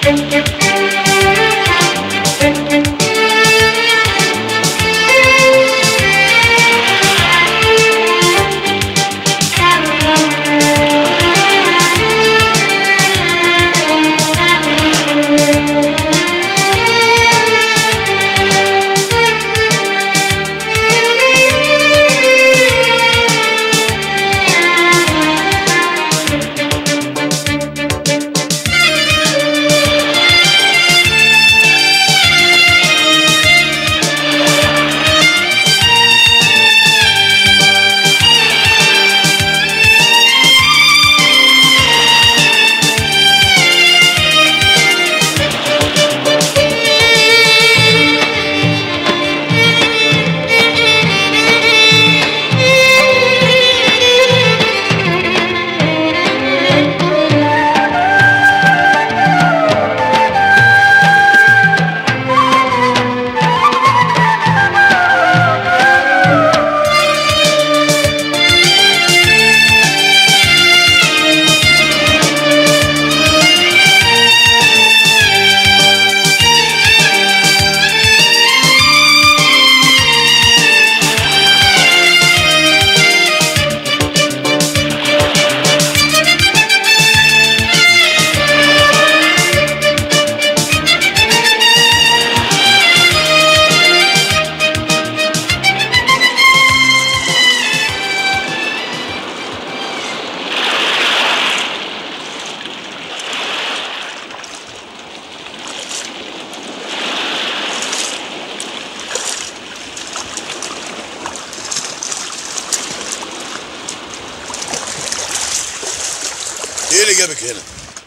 ايه اللي جابك هنا؟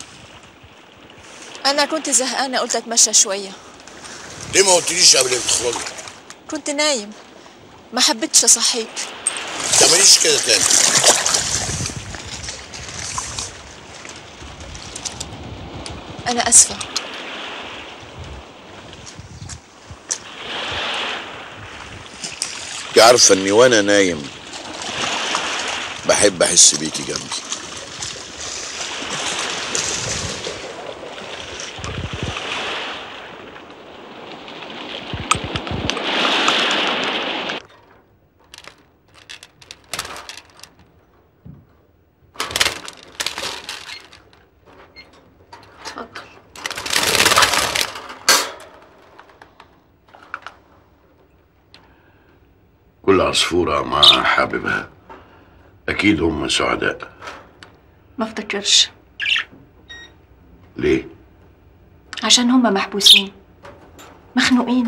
أنا كنت زهقانة قلت أتمشى شوية ليه ما قلتليش قبل ما تخرجي؟ كنت نايم ما حبيتش أصحيك ما تعمليش كده تاني أنا أسفة انت عارفه اني وانا نايم بحب احس بيكي جنبي اتفضل كل عصفورة مع حاببها أكيد هم سعداء ما افتكرش ليه؟ عشان هما محبوسين مخنوقين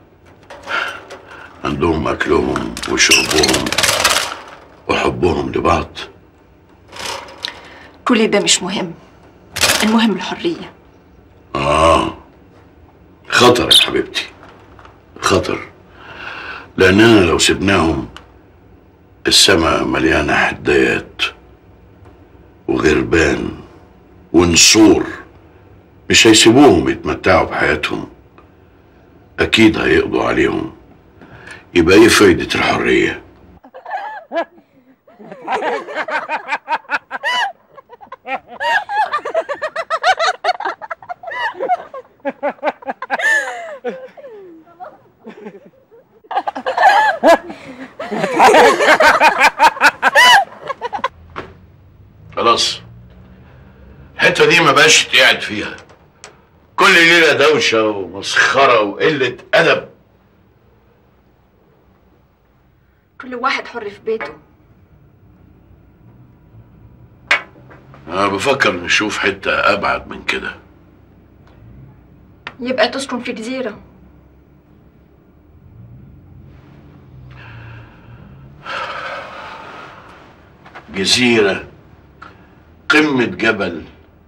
عندهم أكلهم وشربهم وحبهم لبعض كل ده مش مهم المهم الحرية آه خطر يا حبيبتي خطر لأننا لو سبناهم السماء مليانة حدايات وغربان ونسور مش هيسيبوهم يتمتعوا بحياتهم أكيد هيقضوا عليهم يبقى إيه فايدة الحرية؟ خلاص الحتة دي ما بقاش تقعد فيها كل ليلة دوشة ومسخرة وقلة أدب كل واحد حر في بيته أنا بفكر نشوف حتة أبعد من كده يبقى تسكن في جزيرة جزيرة قمة جبل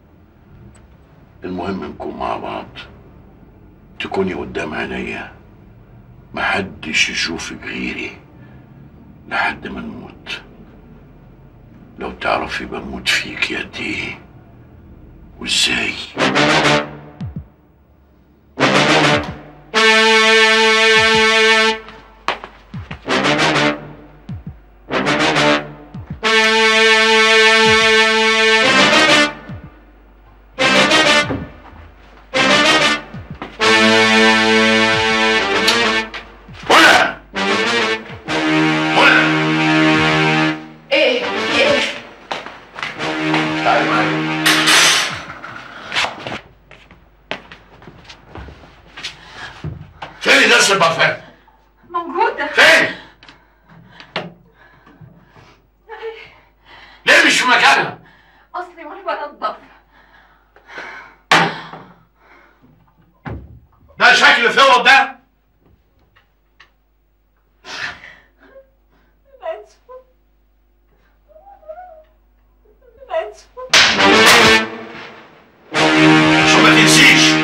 المهم نكون مع بعض تكوني قدام عينيا محدش يشوفك غيري لحد ما نموت لو تعرفي بموت فيك قد ايه وازاي بس البرفان موجودة فين ليه مش في مكانها أصلي وأنا بنضف ده شكل فوض ده أنا آسفة أنا آسفة عشان ما تنسيش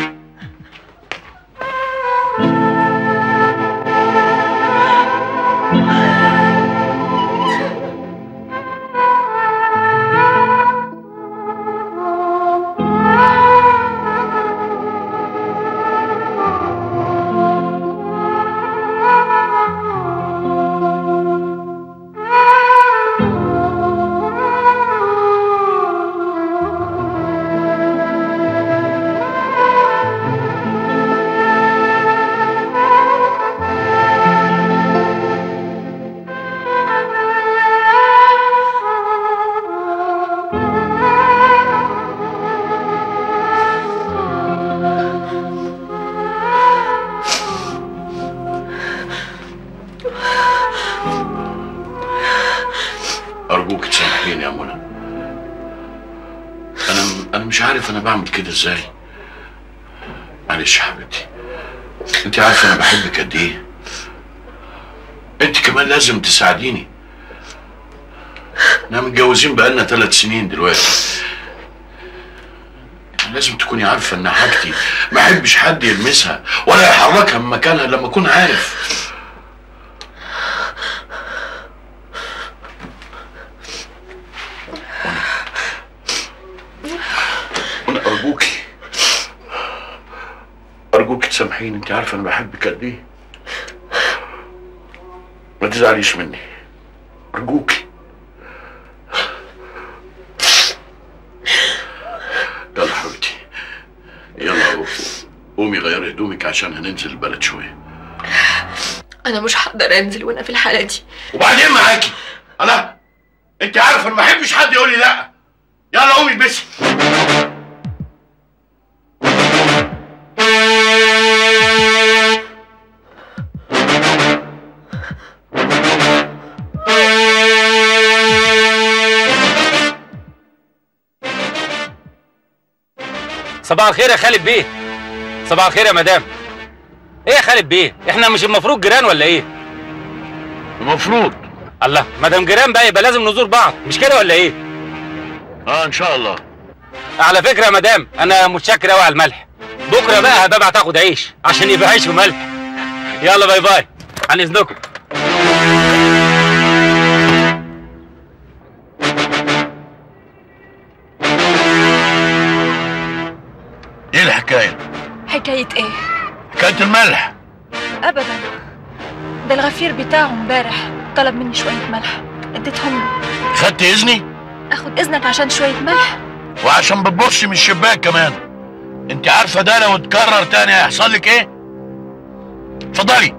أرجوك تسامحيني يا منى أنا أنا مش عارف أنا بعمل كده إزاي معلش يا حبيبتي أنت عارفة أنا بحبك قد إيه أنت كمان لازم تساعديني احنا متجوزين بقالنا ثلاث سنين دلوقتي لازم تكوني عارفة إن حاجتي ما أحبش حد يلمسها ولا يحركها من مكانها لما أكون عارف وانا ارجوكي ارجوك تسامحيني انت عارفه انا بحبك قد ايه ما تزعليش مني ارجوكي يلا حبيبتي يلا قومي غيري هدومك عشان هننزل البلد شويه انا مش هقدر انزل وانا في الحاله دي وبعدين معاكي انا انت عارف انا ما بحبش حد يقول لي لا يلا قومي البسي صباح الخير يا خالد بيه صباح الخير يا مدام ايه يا خالد بيه احنا مش المفروض جيران ولا ايه المفروض الله مدام جيران بقى يبقى لازم نزور بعض مش كده ولا ايه اه ان شاء الله على فكره يا مدام انا متشكر قوي على الملح بكره بقى هبقى تاخد عيش عشان يبقى عيش وملح يلا باي باي عن اذنكم ايه الحكايه حكايه ايه حكايه الملح ابدا ده الغفير بتاعه امبارح طلب مني شويه ملح اديتهم له خدت اذني اخد اذنك عشان شويه ملح وعشان بتبصي من الشباك كمان انت عارفه ده لو اتكرر تاني هيحصل لك ايه اتفضلي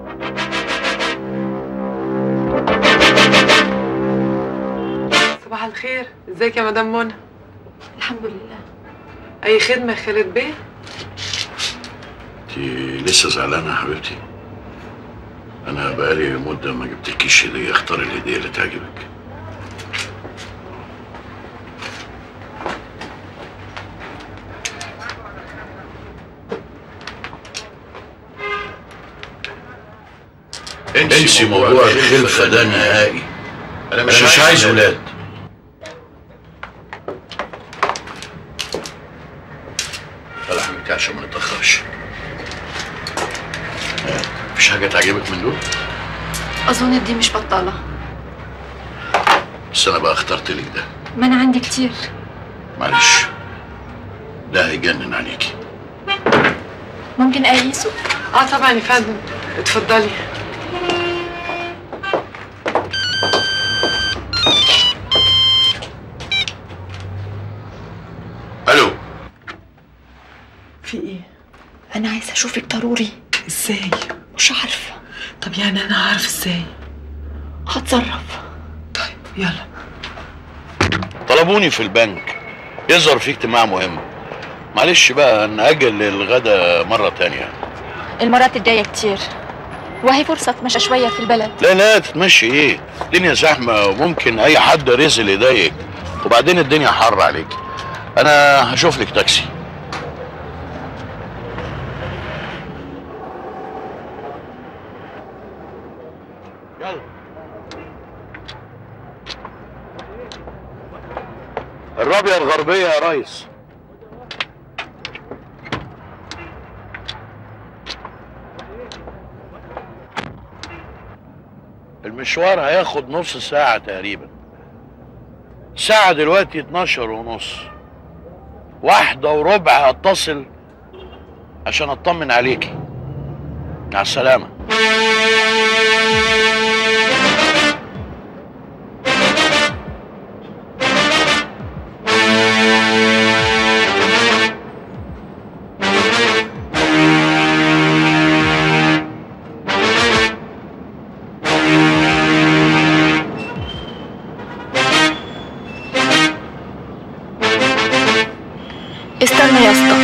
صباح الخير ازيك يا مدام منى الحمد لله اي خدمه يا خالد بيه انت لسه زعلانه يا حبيبتي انا بقالي مده ما جبتلكيش هديه اختار الهديه اللي تعجبك انسي موضوع الخلفه ده نهائي انا مش, مش عايز ولاد يلا حبيبتي عشان ما نتاخرش آه، مفيش حاجه تعجبك من دول اظن دي مش بطاله بس انا بقى اخترت لك ده ما انا عندي كتير معلش ده هيجنن عليكي ممكن اقيسه اه طبعا يا فندم اتفضلي الو في ايه انا عايزه اشوفك ضروري ازاي مش عارفه طب يعني انا عارف ازاي هتصرف طيب يلا طلبوني في البنك يظهر في اجتماع مهم معلش بقى نأجل الغدا مرة تانية المرات الجايه كتير وهي فرصة اتمشى شوية في البلد لا لا تتمشي ايه الدنيا زحمه وممكن اي حد رزل يضايقك وبعدين الدنيا حر عليك انا هشوف لك تاكسي يلا الرابية الغربية يا ريس المشوار هياخد نص ساعة تقريبا ساعة دلوقتي 12 ونص واحدة وربع هتصل عشان اطمن عليكي مع السلامة استنى يا اسطى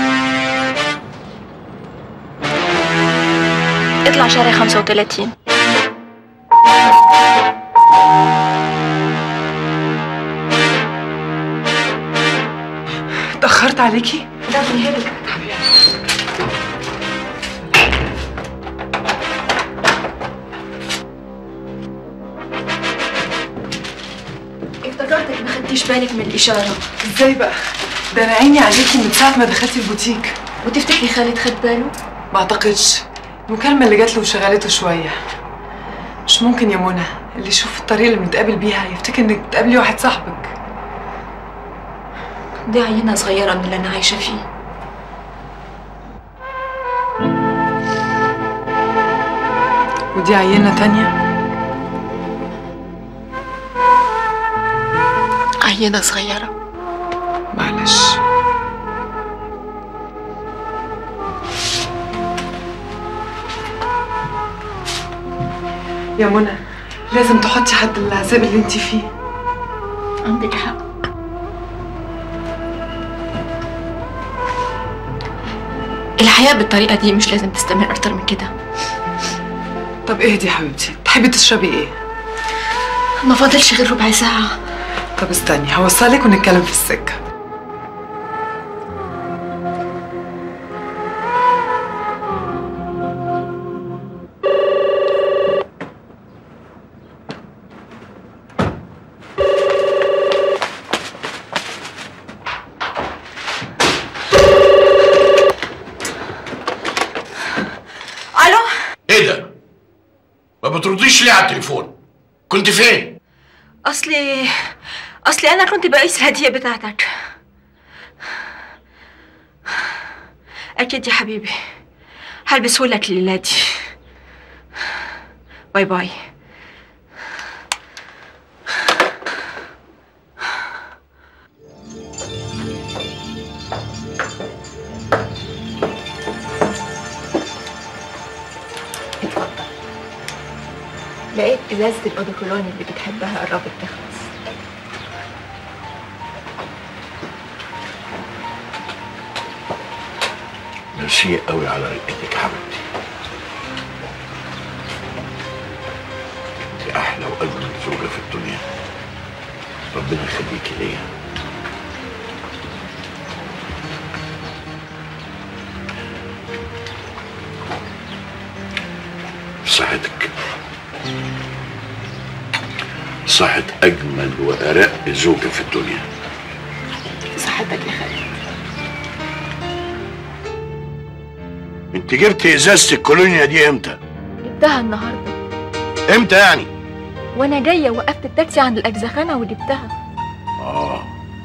اطلع شارع 35 اتأخرت عليكي؟ ده بيهرب افتكرتك ما خدتيش بالك من الإشارة ازاي بقى؟ ده انا عيني عليكي من ساعة ما دخلتي البوتيك وتفتكري خالد خد باله؟ ما اعتقدش المكالمة اللي جات له وشغلته شوية مش ممكن يا منى اللي يشوف الطريقة اللي بنتقابل بيها يفتكر انك بتقابلي واحد صاحبك دي عينة صغيرة من اللي أنا عايشة فيه ودي عينة تانية عينة صغيرة معلش يا منى لازم تحطي حد للعذاب اللي انت فيه عندك حق الحياة بالطريقة دي مش لازم تستمر أكتر من كده طب اهدي يا حبيبتي تحبي تشربي ايه ما فاضلش غير ربع ساعة طب استني هوصلك ونتكلم في السكة ألو ايه ده؟ ما بترديش ليه على التليفون؟ كنت فين؟ أصلي أصلي أنا كنت بقيس الهدية بتاعتك أكيد يا حبيبي هلبسهولك الليلة دي باي باي اتفضل لقيت ازازه الاودوكولون اللي بتحبها قربت تخلص ميرسي قوي على رقتك يا حبيبتي انت احلى واجمل زوجه في الدنيا ربنا يخليكي ليا صحتك صحة أجمل وأرق زوجة في الدنيا صحتك يا خالد انت جبت ازازة الكولونيا دي امتى؟ جبتها النهارده امتى يعني؟ وانا جايه وقفت التاكسي عند الاجزخانه وجبتها اه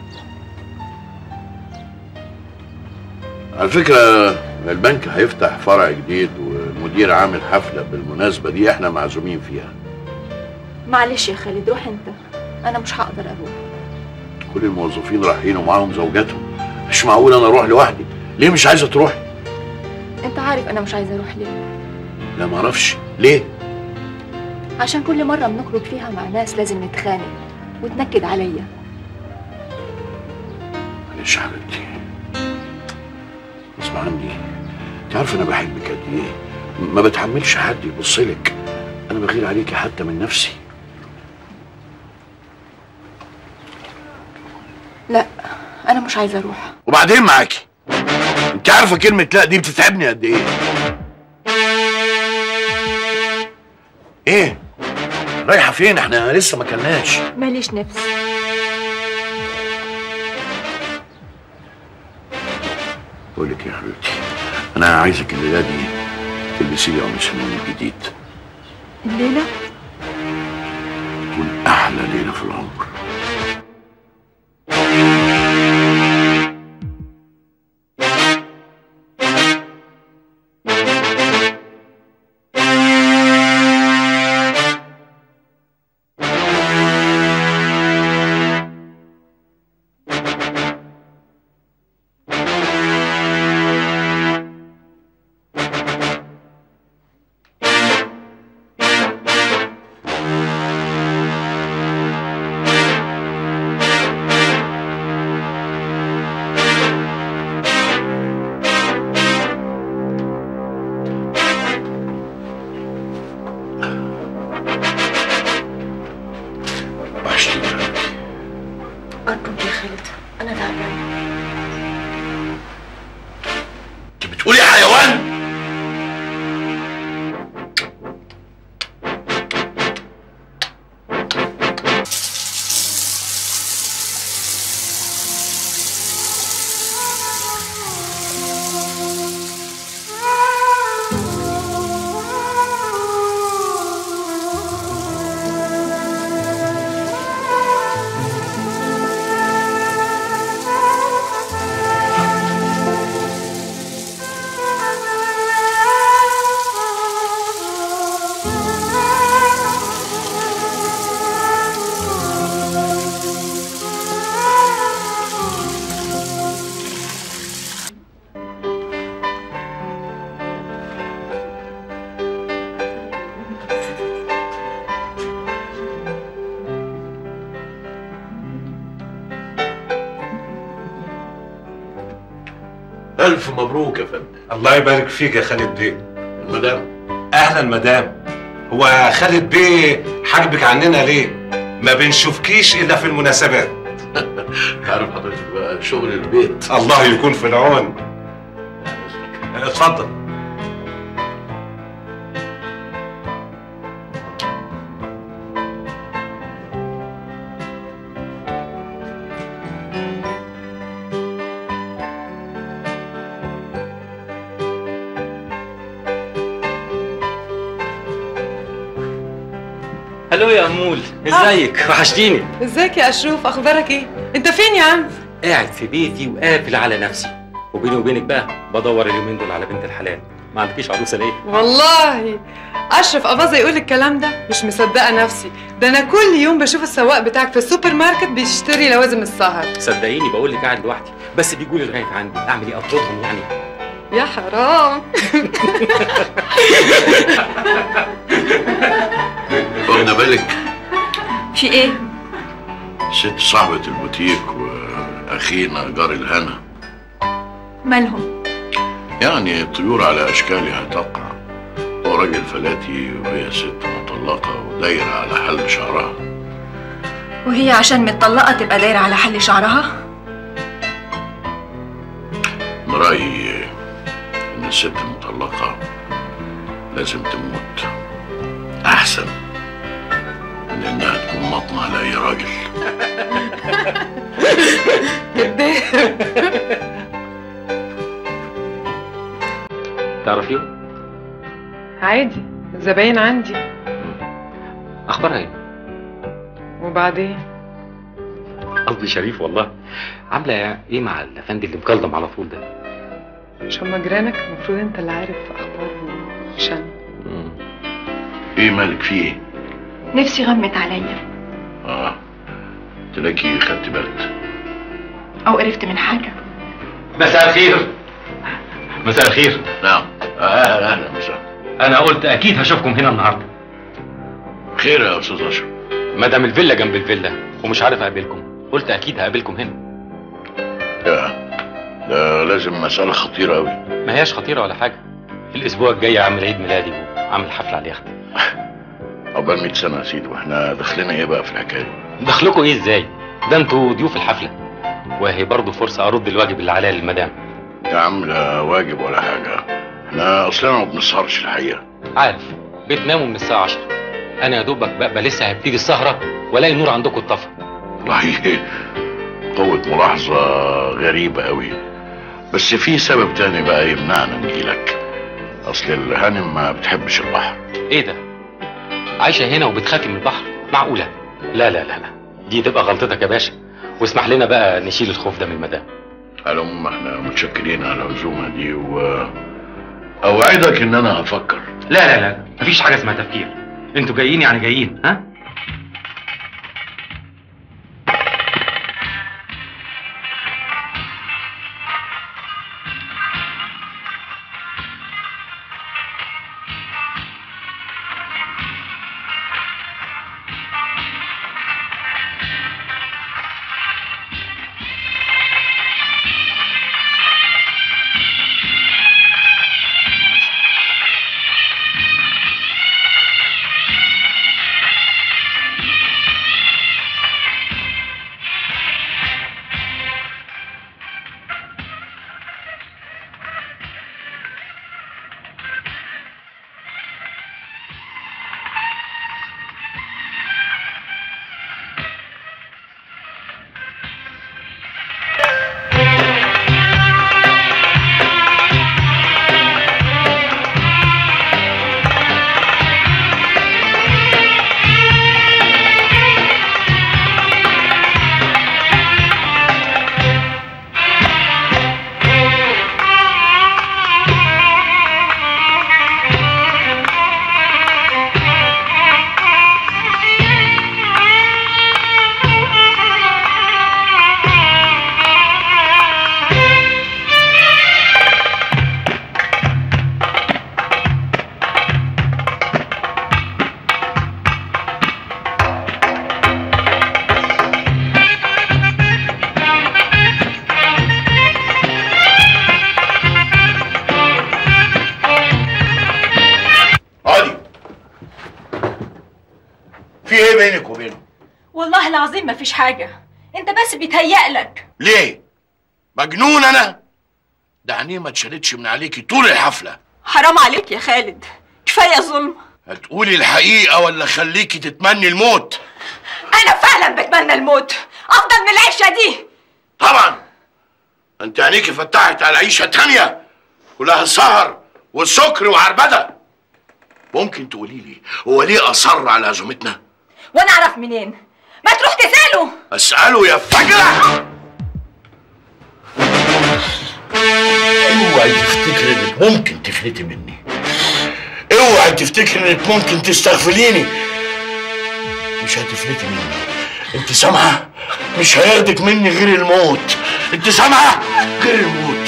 على فكرة البنك هيفتح فرع جديد والمدير عامل حفلة بالمناسبة دي احنا معزومين فيها معلش يا خالد روح انت انا مش هقدر اروح كل الموظفين رايحين ومعاهم زوجاتهم مش معقول انا اروح لوحدي ليه مش عايزة تروحي؟ انت عارف انا مش عايزه اروح ليه لا معرفش ليه؟ عشان كل مره بنخرج فيها مع ناس لازم نتخانق وتنكد عليا معلش يا حبيبتي غصب عني انت عارفه انا بحبك قد ايه ما بتحملش حد يبص لك انا بغير عليكي حتى من نفسي لا انا مش عايزه اروح وبعدين معاكي انت عارفه كلمه لا دي بتتعبني قد ايه ايه رايحه فين احنا لسه ما كلناش ماليش نفس بقول لك يا حبيبتي انا عايزك الليله دي تلبسي لي قميص النوم الجديد الليله تكون احلى ليله في العمر وحشتيني يا حبيبتي ارجوك يا خالد انا تعبانه انت بتقولي حيوان الف مبروك يا فندم الله يبارك فيك يا خالد بيه المدام اهلا مدام هو خالد بيه حاجبك عننا ليه ما بنشوفكيش الا في المناسبات عارف حضرتك بقى شغل البيت الله يكون في العون اتفضل الو يا امول ازيك وحشتيني ازيك يا اشرف اخبارك ايه انت فين يا عم قاعد في بيتي وقافل على نفسي وبيني وبينك بقى بدور اليومين دول على بنت الحلال ما عندكيش عروسه ليه والله اشرف اباظه يقول الكلام ده مش مصدقه نفسي ده انا كل يوم بشوف السواق بتاعك في السوبر ماركت بيشتري لوازم السهر صدقيني بقول لك قاعد لوحدي بس بيجوا لي لغايه عندي اعمل ايه اطردهم يعني يا حرام واخده بالك في ايه ست صاحبة البوتيك واخينا جار الهنا مالهم يعني طيور على اشكالها تقع هو راجل فلاتي وهي ست مطلقة ودايرة على حل شعرها وهي عشان متطلقه تبقى دايره على حل شعرها من رأيي إن الست المطلقة لازم تموت أحسن من إنها تكون مطمع لأي راجل تعرفيه عادي زباين عندي اخبارها ايه وبعدين قصدي شريف والله عامله ايه مع الافندي اللي مكلم على طول ده مش هما جيرانك المفروض انت اللي عارف اخبارهم مش انا مم. إيه مالك فيه إيه؟ نفسي غمت عليا آه تلاقي خدت بالك او قرفت من حاجه مساء الخير مساء الخير نعم أهلا أهلا مساء انا قلت اكيد هشوفكم هنا النهارده خير يا أستاذ أشرف ما دام الفيلا جنب الفيلا ومش عارف اقابلكم قلت اكيد هقابلكم هنا ده ده لازم مسألة خطيرة أوي ما هياش خطيره ولا حاجه الاسبوع الجاي عامل عيد ميلادي وعامل حفله على اليخت عقبال 100 سنه يا سيدي واحنا دخلنا ايه بقى في الحكايه دي؟ دخلكوا ايه ازاي ده انتوا ضيوف الحفله وهي برضه فرصه ارد الواجب اللي عليا للمدام يا عم لا واجب ولا حاجه احنا اصلنا ما بنسهرش الحقيقه عارف بتناموا من الساعه 10 انا يا دوبك بقى لسه هبتدي السهره والاقي النور عندكم اتطفى والله قوة ملاحظة غريبة قوي بس في سبب تاني بقى يمنعنا نجيلك اصل الهانم ما بتحبش البحر ايه ده عايشه هنا وبتخافي من البحر معقوله لا لا لا لا دي تبقى غلطتك يا باشا واسمح لنا بقى نشيل الخوف ده من المدام على العموم احنا متشكرين على العزومة دي و اوعدك ان انا هفكر لا لا لا مفيش حاجه اسمها تفكير انتوا جايين يعني جايين ها عادي في ايه بينك وبينه والله العظيم مفيش حاجة انت بس بيتهيألك ليه مجنون انا ده عينيه ما اتشالتش من عليكي طول الحفله حرام عليك يا خالد كفاية ظلم هتقولي الحقيقه ولا خليكي تتمني الموت انا فعلا بتمنى الموت افضل من العيشة دي طبعا انت عينيكي فتحت على عيشه تانية كلها سهر وسكر وعربده ممكن تقولي لي هو ليه اصر على عزومتنا وانا اعرف منين ما تروح تسأله اساله يا فجره اوعي تفتكر انك ممكن تفلتي مني اوعي تفتكر انك ممكن تستغفليني مش هتفلتي مني انت سامعه مش هياخدك مني غير الموت انت سامعه غير الموت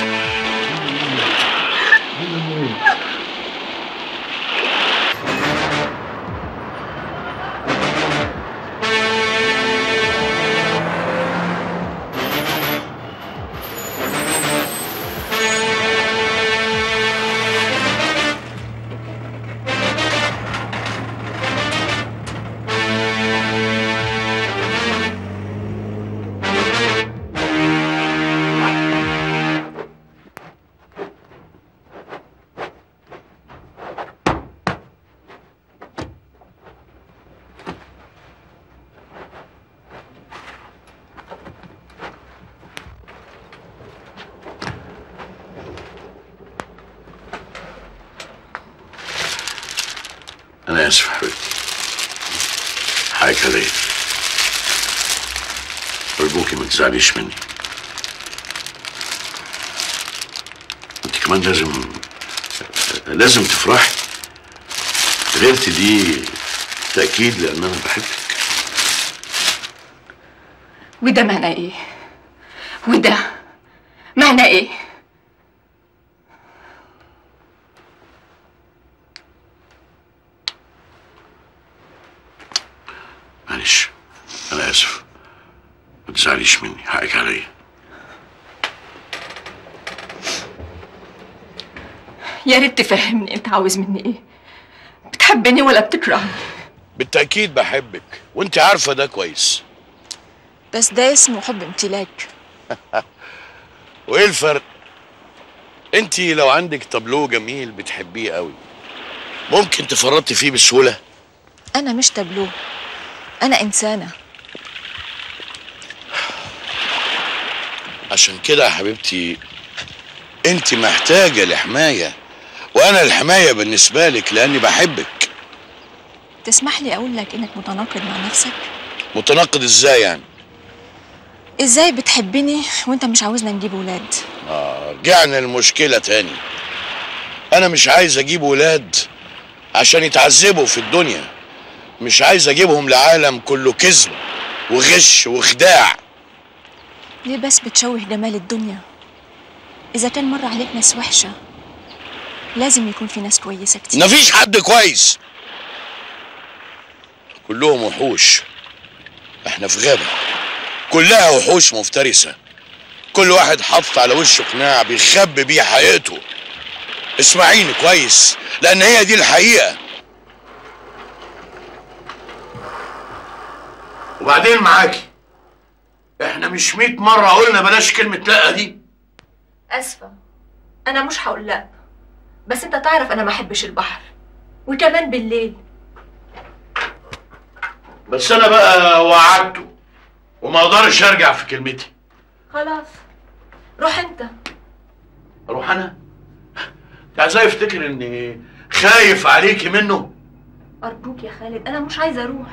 انا اسف حبيبتي حقك عليا ارجوكي ما تزعليش مني انت كمان لازم لازم تفرحي غيرتي دي تأكيد لأن أنا بحبك وده معنى ايه وده معنى ايه معلش أنا آسف ما تزعليش مني حقك عليا يا ريت تفهمني انت عاوز مني ايه بتحبني ولا بتكرهني بالتأكيد بحبك وانت عارفة ده كويس بس ده اسمه حب امتلاك وايه الفرق انت لو عندك طابلو جميل بتحبيه قوي ممكن تفرطي فيه بسهولة انا مش تابلوه انا انسانه عشان كده يا حبيبتي انت محتاجة لحماية وانا الحماية بالنسبة لك لاني بحبك تسمح لي اقول لك انك متناقض مع نفسك متناقض ازاي يعني ازاي بتحبني وانت مش عاوزنا نجيب ولاد آه رجعنا المشكلة تاني أنا مش عايز أجيب ولاد عشان يتعذبوا في الدنيا مش عايز أجيبهم لعالم كله كذب وغش وخداع ليه بس بتشوه جمال الدنيا اذا كان مر عليك ناس وحشه لازم يكون في ناس كويسه كتير مفيش حد كويس كلهم وحوش احنا في غابة كلها وحوش مفترسة كل واحد حاطط على وشه قناع بيخبي بيه حقيقته اسمعيني كويس لان هي دي الحقيقة وبعدين معاكي احنا مش مئة مرة قلنا بلاش كلمة لا دي اسفه انا مش هقول لا بس انت تعرف انا ما احبش البحر وكمان بالليل بس انا بقى وعدته وما اقدرش ارجع في كلمتي خلاص روح انت اروح انا انت عايزاه يفتكر اني خايف عليكي منه ارجوك يا خالد انا مش عايزه اروح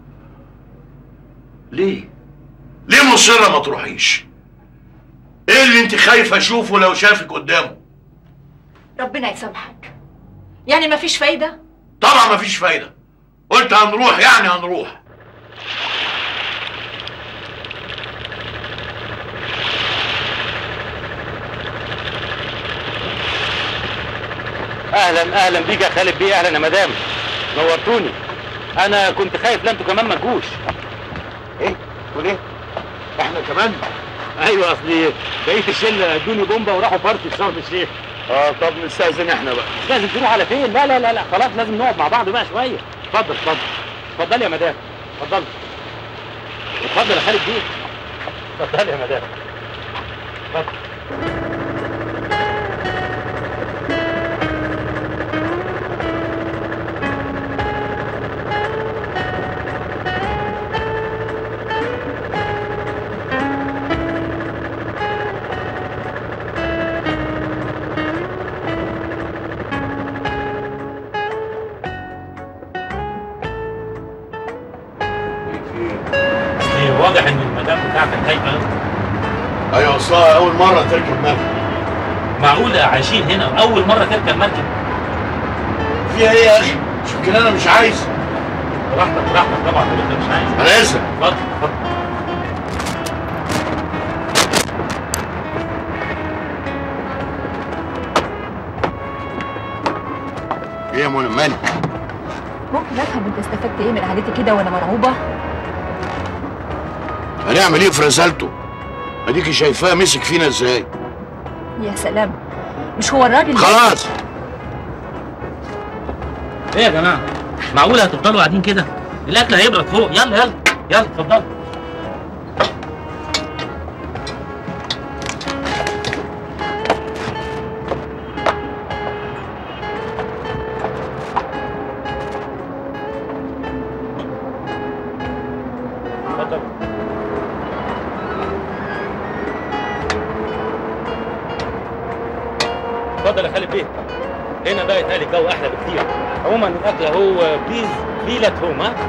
ليه ليه مصره ما تروحيش ايه اللي انت خايفه اشوفه لو شافك قدامه ربنا يسامحك يعني ما فيش فايده طبعا مفيش فايده قلت هنروح يعني هنروح اهلا اهلا بيك يا خالد بيه اهلا يا مدام نورتوني انا كنت خايف لا انتوا كمان ما تجوش ايه وليه احنا كمان ايوه اصلي بقيه الشله ادوني بومبا وراحوا بارتي في شرم الشيخ اه طب نستاذن احنا بقى لازم تروح على فين لا لا لا لا خلاص لازم نقعد مع بعض بقى شويه اتفضل اتفضل اتفضل يا مدام اتفضل اتفضل يا خالد بيه اتفضل يا مدام اتفضل اصلي واضح ان المدام بتاعتك خايفه أوي. ايوه اصلها اول مره تركب مركب معقوله عايشين هنا اول مره تركب مركب فيها ايه يا اخي مش يمكن انا مش عايز براحتك براحتك طبعا لو انت مش عايز انا اسف اتفضل اتفضل ايه يا منى مالك ممكن افهم انت استفدت ايه من قعدتي كده وانا مرعوبه هنعمل ايه في رسالته اديكي شايفاه مسك فينا ازاي يا سلام مش هو الراجل ده؟ خلاص ايه يا جماعه معقوله هتفضلوا قاعدين كده الاكل هيبرد فوق يلا يلا يلا اتفضل اتفضل اتفضل يا خالد بيه هنا بقى يتهيألي الجو احلى بكتير عموما الاكل هو بليز فيل ات هوم ها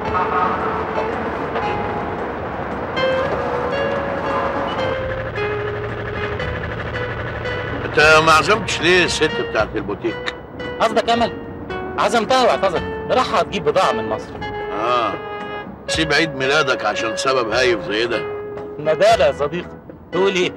انت ما عزمتش ليه الست بتاعت البوتيك قصدك امل عزمتها واعتذرت راح تجيب بضاعه من مصر اه سيب عيد ميلادك عشان سبب هايف زي ده ندالة يا صديقي تقول ايه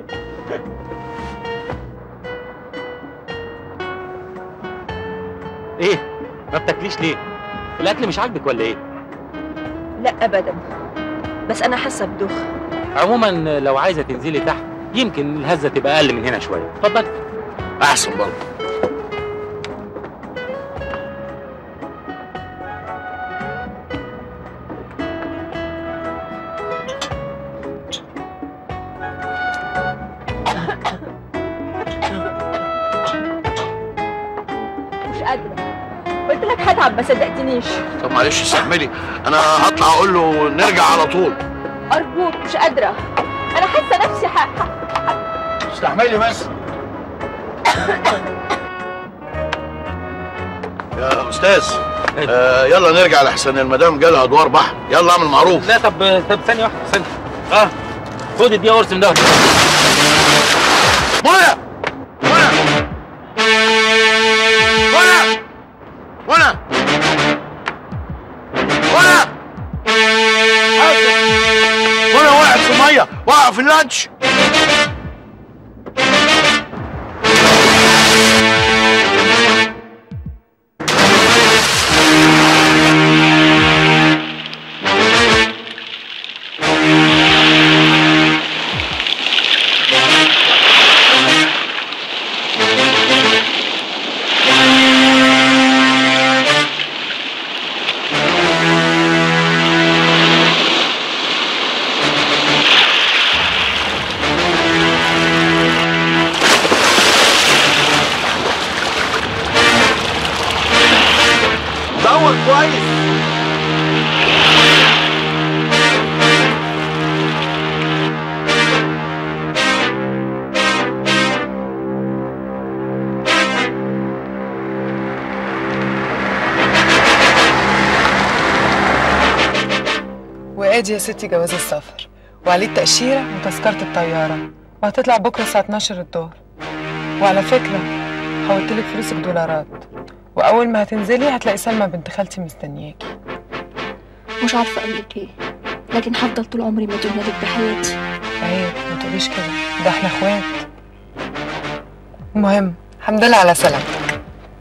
ايه ما بتاكليش ليه الاكل مش عاجبك ولا ايه لا ابدا بس انا حاسه بدوخ عموما لو عايزه تنزلي تحت يمكن الهزه تبقى اقل من هنا شويه اتفضلي احسن برضه قادره قلت لك هتعب ما صدقتنيش طب معلش استحملي انا هطلع اقول له نرجع على طول ارجوك مش قادره انا حاسه نفسي ح... ح... استحملي بس يا استاذ آه يلا نرجع لحسن المدام جالها ادوار بحر يلا اعمل معروف لا طب طب ثانيه واحده ثانيه اه خد دي وارسم ده منى منى منى منى منى حاسب. منى وقعت في الميه وقع في اللانش دور كويس وادي يا ستي جواز السفر وعليه التأشيرة وتذكرة الطيارة وهتطلع بكرة الساعة 12 الظهر وعلى فكرة حولتلك فلوسك دولارات وأول ما هتنزلي هتلاقي سلمى بنت خالتي مستنياكي مش عارفه اقول لك ايه لكن هفضل طول عمري مديونه لك بحياتي عيب ما تقوليش كده ده احنا اخوات المهم الحمد لله على سلامتك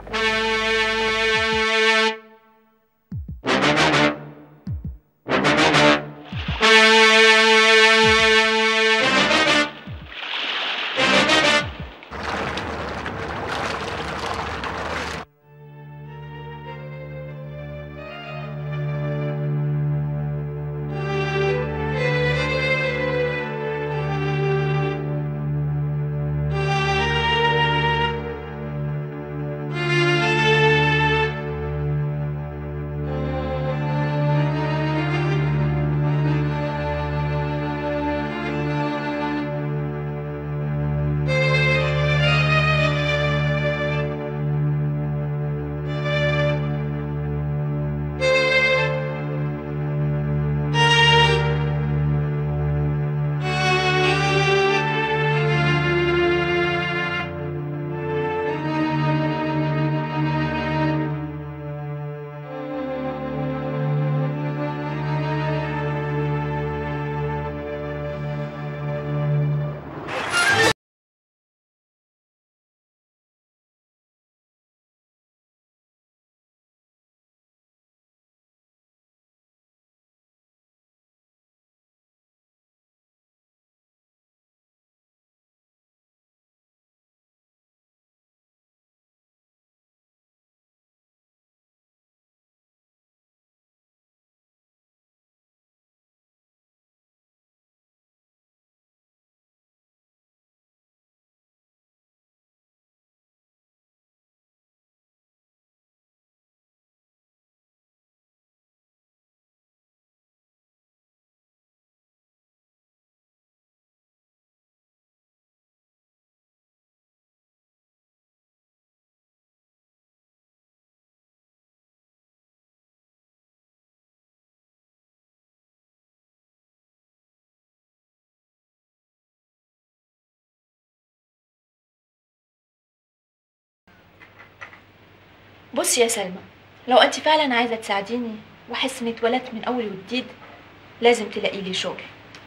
بصي يا سلمى لو انت فعلا عايزه تساعديني واحس اني اتولدت من اول وجديد لازم تلاقي لي شغل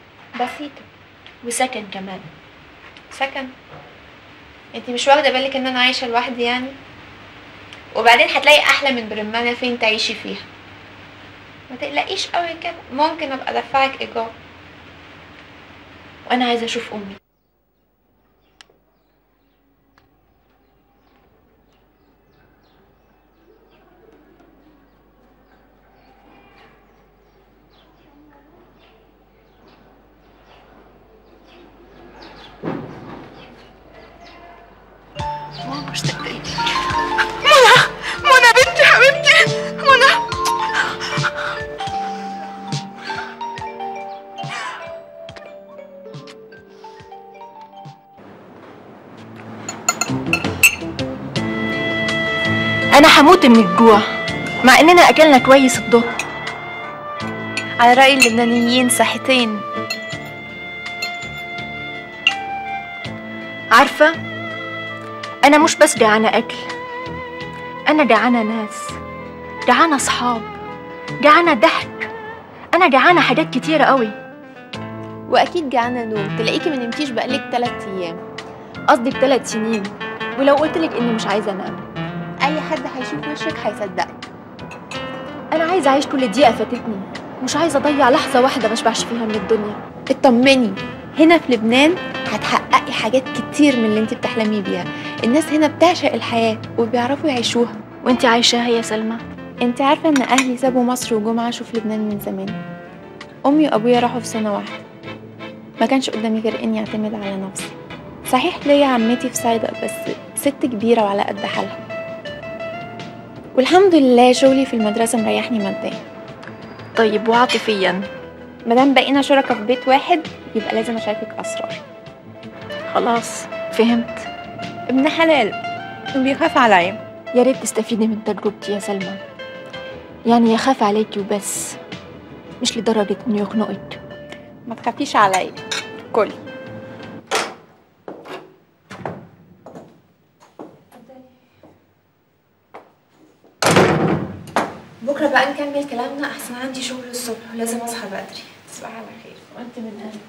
بسيطة وسكن كمان سكن انتي مش واخدة بالك ان انا عايشة لوحدي يعني وبعدين هتلاقي احلى من برمانة فين تعيشي فيها ما تقلقيش قوي كده ممكن ابقى ادفعك ايجار وانا عايزه اشوف امي ماما اشتقت لك انا هموت من الجوع مع اننا اكلنا كويس الظهر على رأي اللبنانيين صحتين عارفة أنا مش بس جعانة أكل أنا جعانة ناس جعانة صحاب جعانة ضحك أنا جعانة حاجات كتيرة قوي واكيد جعانه نوم تلاقيكي ما نمتيش بقالك 3 ايام قصدي بثلاث سنين ولو قلتلك إني مش عايزة أنام اي حد هيشوف وشك هيصدقك أنا عايزة أعيش كل دقيقة فاتتني مش عايزة أضيع لحظة واحدة ما اشبعش فيها من الدنيا اطمني هنا في لبنان هتحققي حاجات كتير من اللي انت بتحلمي بيها الناس هنا بتعشق الحياه وبيعرفوا يعيشوها وانتي عايشاها يا سلمى انت عارفه ان اهلي سابوا مصر وجم عاشوا في لبنان من زمان امي وابويا راحوا في سنه واحده ما كانش قدامي غير اني اعتمد على نفسي صحيح ليا عمتي في صيدا بس ست كبيره وعلى قد حالها والحمد لله شغلي في المدرسه مريحني ماديا طيب وعاطفيا مادام بقينا شركاء في بيت واحد يبقى لازم اشاركك اسرار خلاص فهمت ابن حلال وبيخاف عليا يا ريت تستفيدي من تجربتي يا سلمى يعني يخاف عليكي وبس مش لدرجة إنه يخنقك ما تخافيش عليا كلي بكره بقى نكمل كلامنا احسن عندي شغل الصبح ولازم اصحى بدري تصبحي على خير وأنت من أهل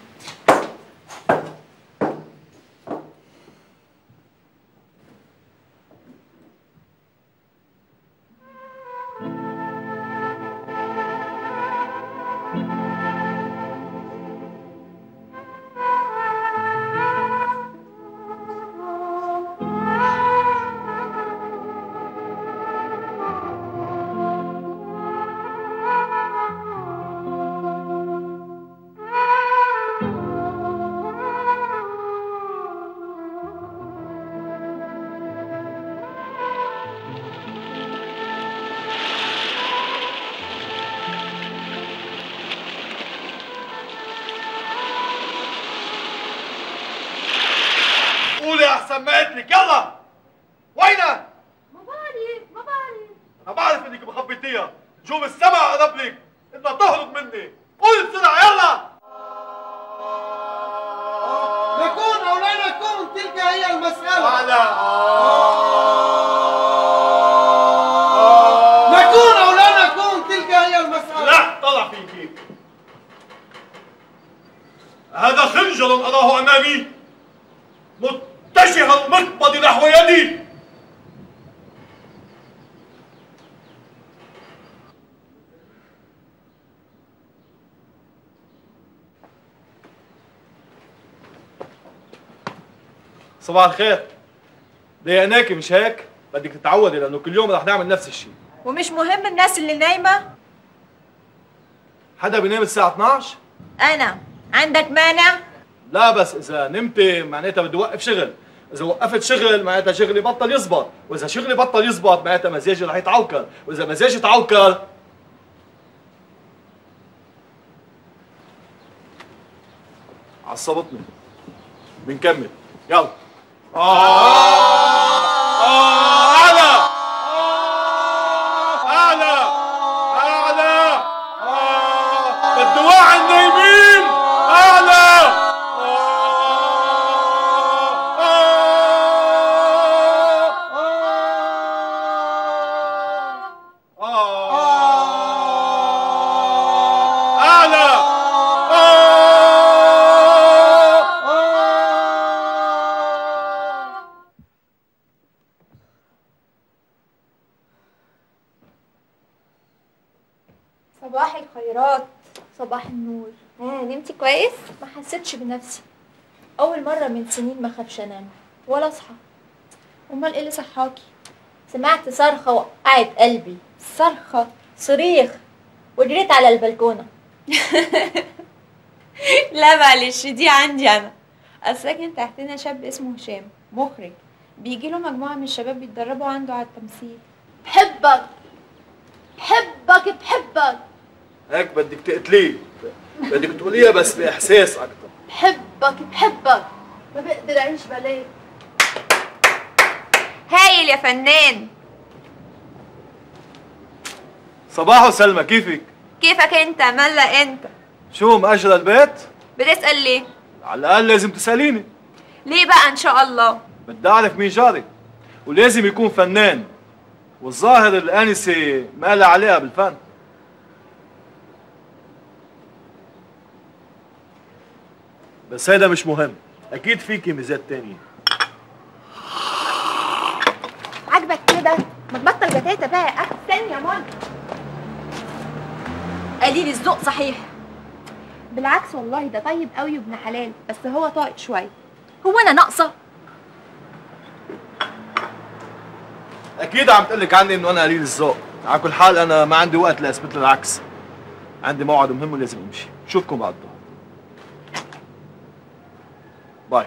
قولي احسن ما قلتلك يلا وينك؟ ما بعرف ما بعرف انا بعرف انك مخبيتيها نجوم السما قرب لك بدها تهرب مني قولي بسرعه يلا نكون او لا نكون تلك هي المسألة على نكون او لا نكون تلك هي المسألة لا طلع فيكي هذا خنجر أراه أمامي متجه المقبض نحو يدي صباح الخير ضايقناكي مش هيك؟ بدك تتعودي لأنه كل يوم رح نعمل نفس الشيء ومش مهم الناس اللي نايمة حدا بينام الساعة 12 أنا عندك مانع؟ لا بس اذا نمتي معناتها بدي اوقف شغل اذا وقفت شغل معناتها شغلي بطل يزبط واذا شغلي بطل يزبط معناتها مزاجي رح يتعوكل واذا مزاجي تعوكل عصبتني بنكمل يلا آه آه أعلى أعلى أعلى آه بدي وعي النايمين أعلى أعلى صباح الخيرات صباح النور ها نمتي كويس ما حسيتش بنفسي أول مرة من سنين ما خافش أنام ولا أصحى امال ايه اللي صحاكي سمعت صرخة وقعت قلبي صرخة صريخ وجريت على البلكونة لا معلش دي عندي انا الساكن تحتنا شاب اسمه هشام مخرج بيجي له مجموعه من الشباب بيتدربوا عنده على التمثيل بحبك بحبك بحبك هيك بدك تقتليه بدك تقوليها بس بإحساس أكتر بحبك بحبك ما بقدر أعيش بلاك هايل يا فنان صباحو سلمى كيفك؟ كيفك انت ملا انت شو مأجرة البيت؟ بتسأل ليه على الأقل لازم تسأليني ليه بقى ان شاء الله بدي أعرف مين جاري ولازم يكون فنان والظاهر الآنسة ما لها علاقة بالفن بس هيدا مش مهم أكيد فيكي ميزات تانية عاجبك كده ما تبطل بتاتا بقى يا اخي استني يا مول قليل الذوق صحيح بالعكس والله ده طيب قوي وابن حلال بس هو طايق شويه هو انا ناقصه أكيد عم تقلك عني إنه أنا قليل الذوق على كل حال أنا ما عندي وقت لأثبت له العكس عندي موعد مهم ولازم أمشي شوفكم بعد الظهر باي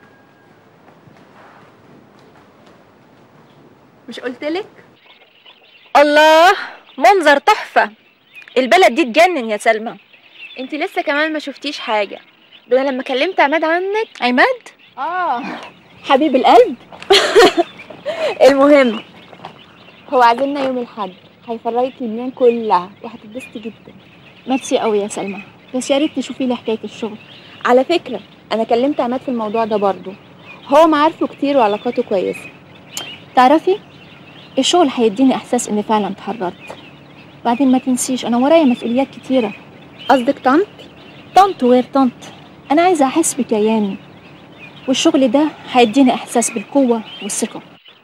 مش قلت لك الله منظر تحفه البلد دي تجنن يا سلمى انت لسه كمان ما شفتيش حاجه ده انا لما كلمت عماد عنك عماد اه حبيب القلب المهم هو عازمنا يوم الاحد هيفرجك لبنان كلها وهتتبسطي جدا ميرسي قوي يا سلمى بس يا ريت تشوفي لي حكايه الشغل على فكره انا كلمت عماد في الموضوع ده برضه هو معارفه كتير وعلاقاته كويسه تعرفي الشغل هيديني احساس اني فعلا اتحررت بعدين ما تنسيش انا ورايا مسؤوليات كتيره قصدك طنط طنط وغير طنط انا عايزه احس بكياني والشغل ده هيديني احساس بالقوه والثقه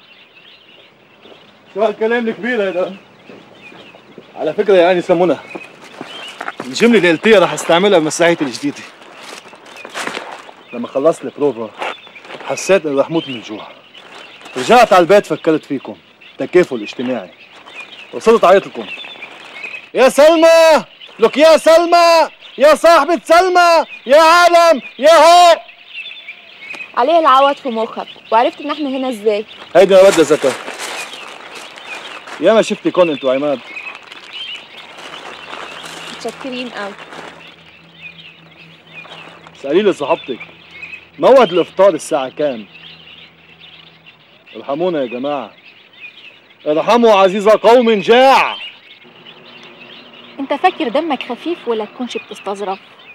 شو هالكلام الكبير هيدا؟ على فكرة يا أنسة منى الجملة اللي قلتيها رح استعملها بمسرحيتي الجديدة لما خلصت البروفا حسيت إني رح موت من الجوع رجعت على البيت فكرت فيكم تكافل اجتماعي وصلت عيط لكم يا سلمى لك يا سلمى يا صاحبة سلمى يا عالم يا هو عليه العوض في مخك وعرفت ان احنا هنا ازاي هيدي مودة زكا يا ما شفتي كون انتو عماد متشكرين قوي اسألي لي صاحبتك موعد الافطار الساعة كام؟ ارحمونا يا جماعة ارحموا عزيز قوم جاع انت فاكر دمك خفيف ولا تكونش بتستظرف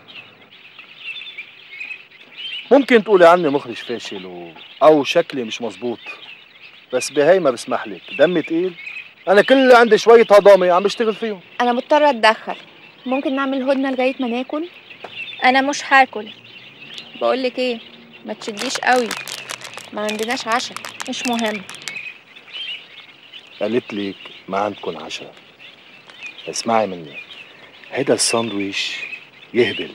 ممكن تقولي عني مخرج فاشل و... او شكلي مش مظبوط بس بهي ما بسمح لك دمي تقيل انا كل اللي عندي شوية هضامة عم بشتغل فيهم انا مضطره اتدخل ممكن نعمل هدنه لغايه ما ناكل انا مش هاكل بقول لك ايه ما تشديش قوي ما عندناش عشاء مش مهم قالت لك ما عندكم عشاء اسمعي مني هيدا الساندويش يهبل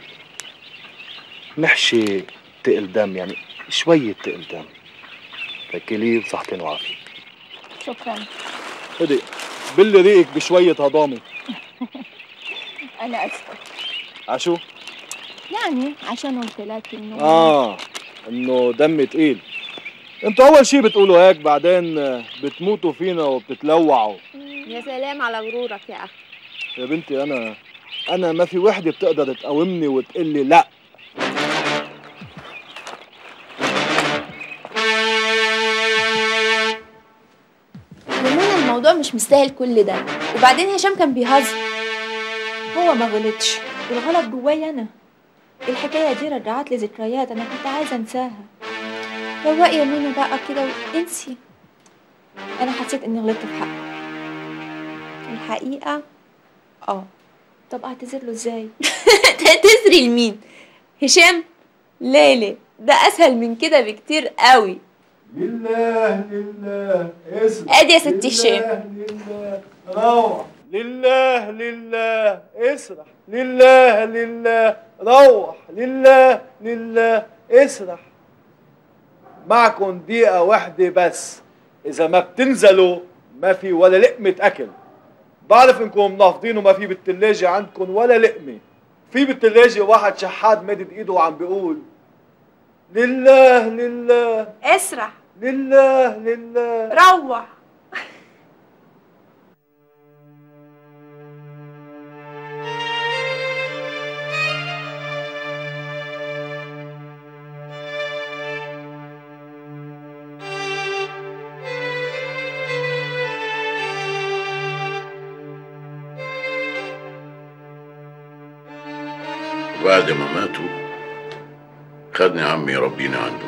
محشي تقل دم يعني شوية تقل دم فكليه بصحتين وعافية شكرا هدي بلي ريقك بشوية هضامة انا اسفه عشو؟ يعني عشان قلت لك انه اه انه دم تقيل انتوا اول شي بتقولوا هيك بعدين آه، بتموتوا فينا وبتتلوعوا يا سلام على غرورك يا اخي يا بنتي انا انا ما في وحده بتقدر تقاومني وتقول لي لا يا منى الموضوع مش مستاهل كل ده وبعدين هشام كان بيهزر هو ما غلطش الغلط جوايا انا الحكايه دي رجعت لي ذكريات انا كنت عايزه انساها روقي يا منى بقى كده وانسي انا حسيت اني غلطت في حقه الحقيقه اه طب اعتذر له ازاي تعتذري لمين هشام لا لا ده اسهل من كده بكتير قوي لله لله اسم ادي يا ست هشام لله روح لله لله اسرح لله لله روح لله لله اسرح معكم دقيقة واحدة بس إذا ما بتنزلوا ما في ولا لقمة أكل بعرف إنكم منافضين وما في بالتلاجة عندكم ولا لقمة في بالتلاجة واحد شحات مادد إيده وعم بيقول لله لله اسرح لله لله روح بعد ما ماتوا خدني عمي يربيني عنده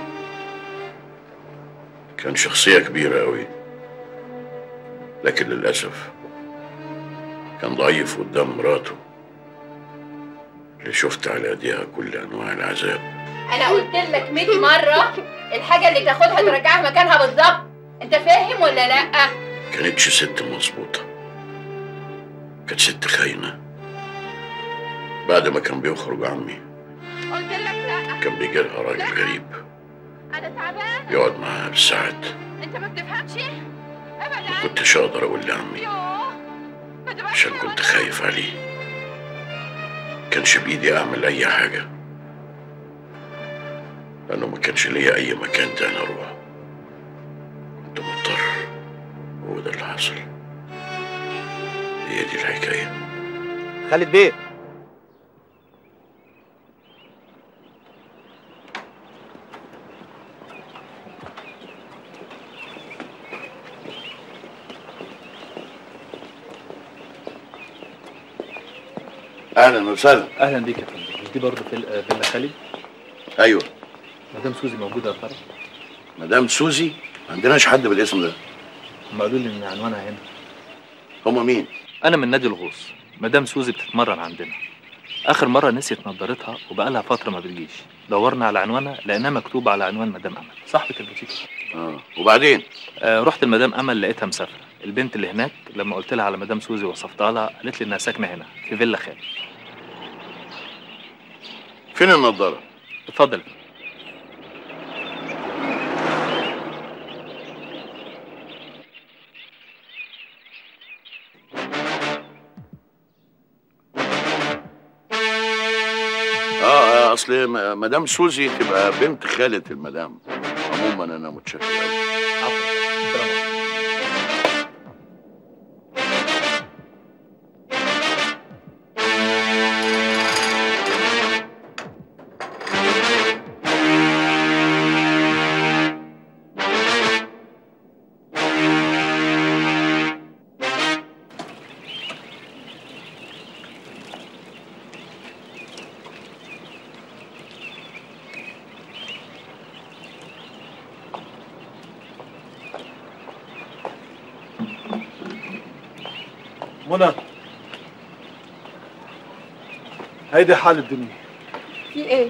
كان شخصية كبيرة أوي لكن للأسف كان ضعيف قدام مراته اللي شفت على ايديها كل أنواع العذاب انا قلت لك 100 مره الحاجه اللي تاخدها ترجعها مكانها بالظبط انت فاهم ولا لا كانتش ست مظبوطة كانت ست خاينة بعد ما كان بيخرج عمي قلت لك لا كان بيجي لها راجل غريب انا تعبان يقعد معاها بالساعات انت ما بتفهمش ابدا كنتش اقدر اقول لعمي يوه ما تبقاش عشان كنت خايف عليه كانش بايدي اعمل اي حاجة لانه ما كانش ليا اي مكان تاني اروح كنت مضطر هو ده اللي حصل هي دي الحكاية خالد بيه اهلا وسهلا اهلا بيك يا فندم مش دي برضه فيل- فيلا خالد ايوه مدام سوزي موجوده يا ترى مدام سوزي ما عندناش حد بالاسم ده هم قالوا لي ان عنوانها هنا هما مين انا من نادي الغوص مدام سوزي بتتمرن عندنا اخر مره نسيت نضارتها وبقالها فتره ما بتجيش دورنا على عنوانها لانها مكتوبه على عنوان مدام امل صاحبه البوتيك اه وبعدين آه رحت لمدام امل لقيتها مسافره البنت اللي هناك لما قلت لها على مدام سوزي وصفتها لها قالت لي انها ساكنه هنا في فيلا خالد فين النضارة اتفضل اه آه، اصل م- مدام سوزي تبقى بنت خالة المدام عموما انا متشكر أوي. منى هيدي حال الدنيا في ايه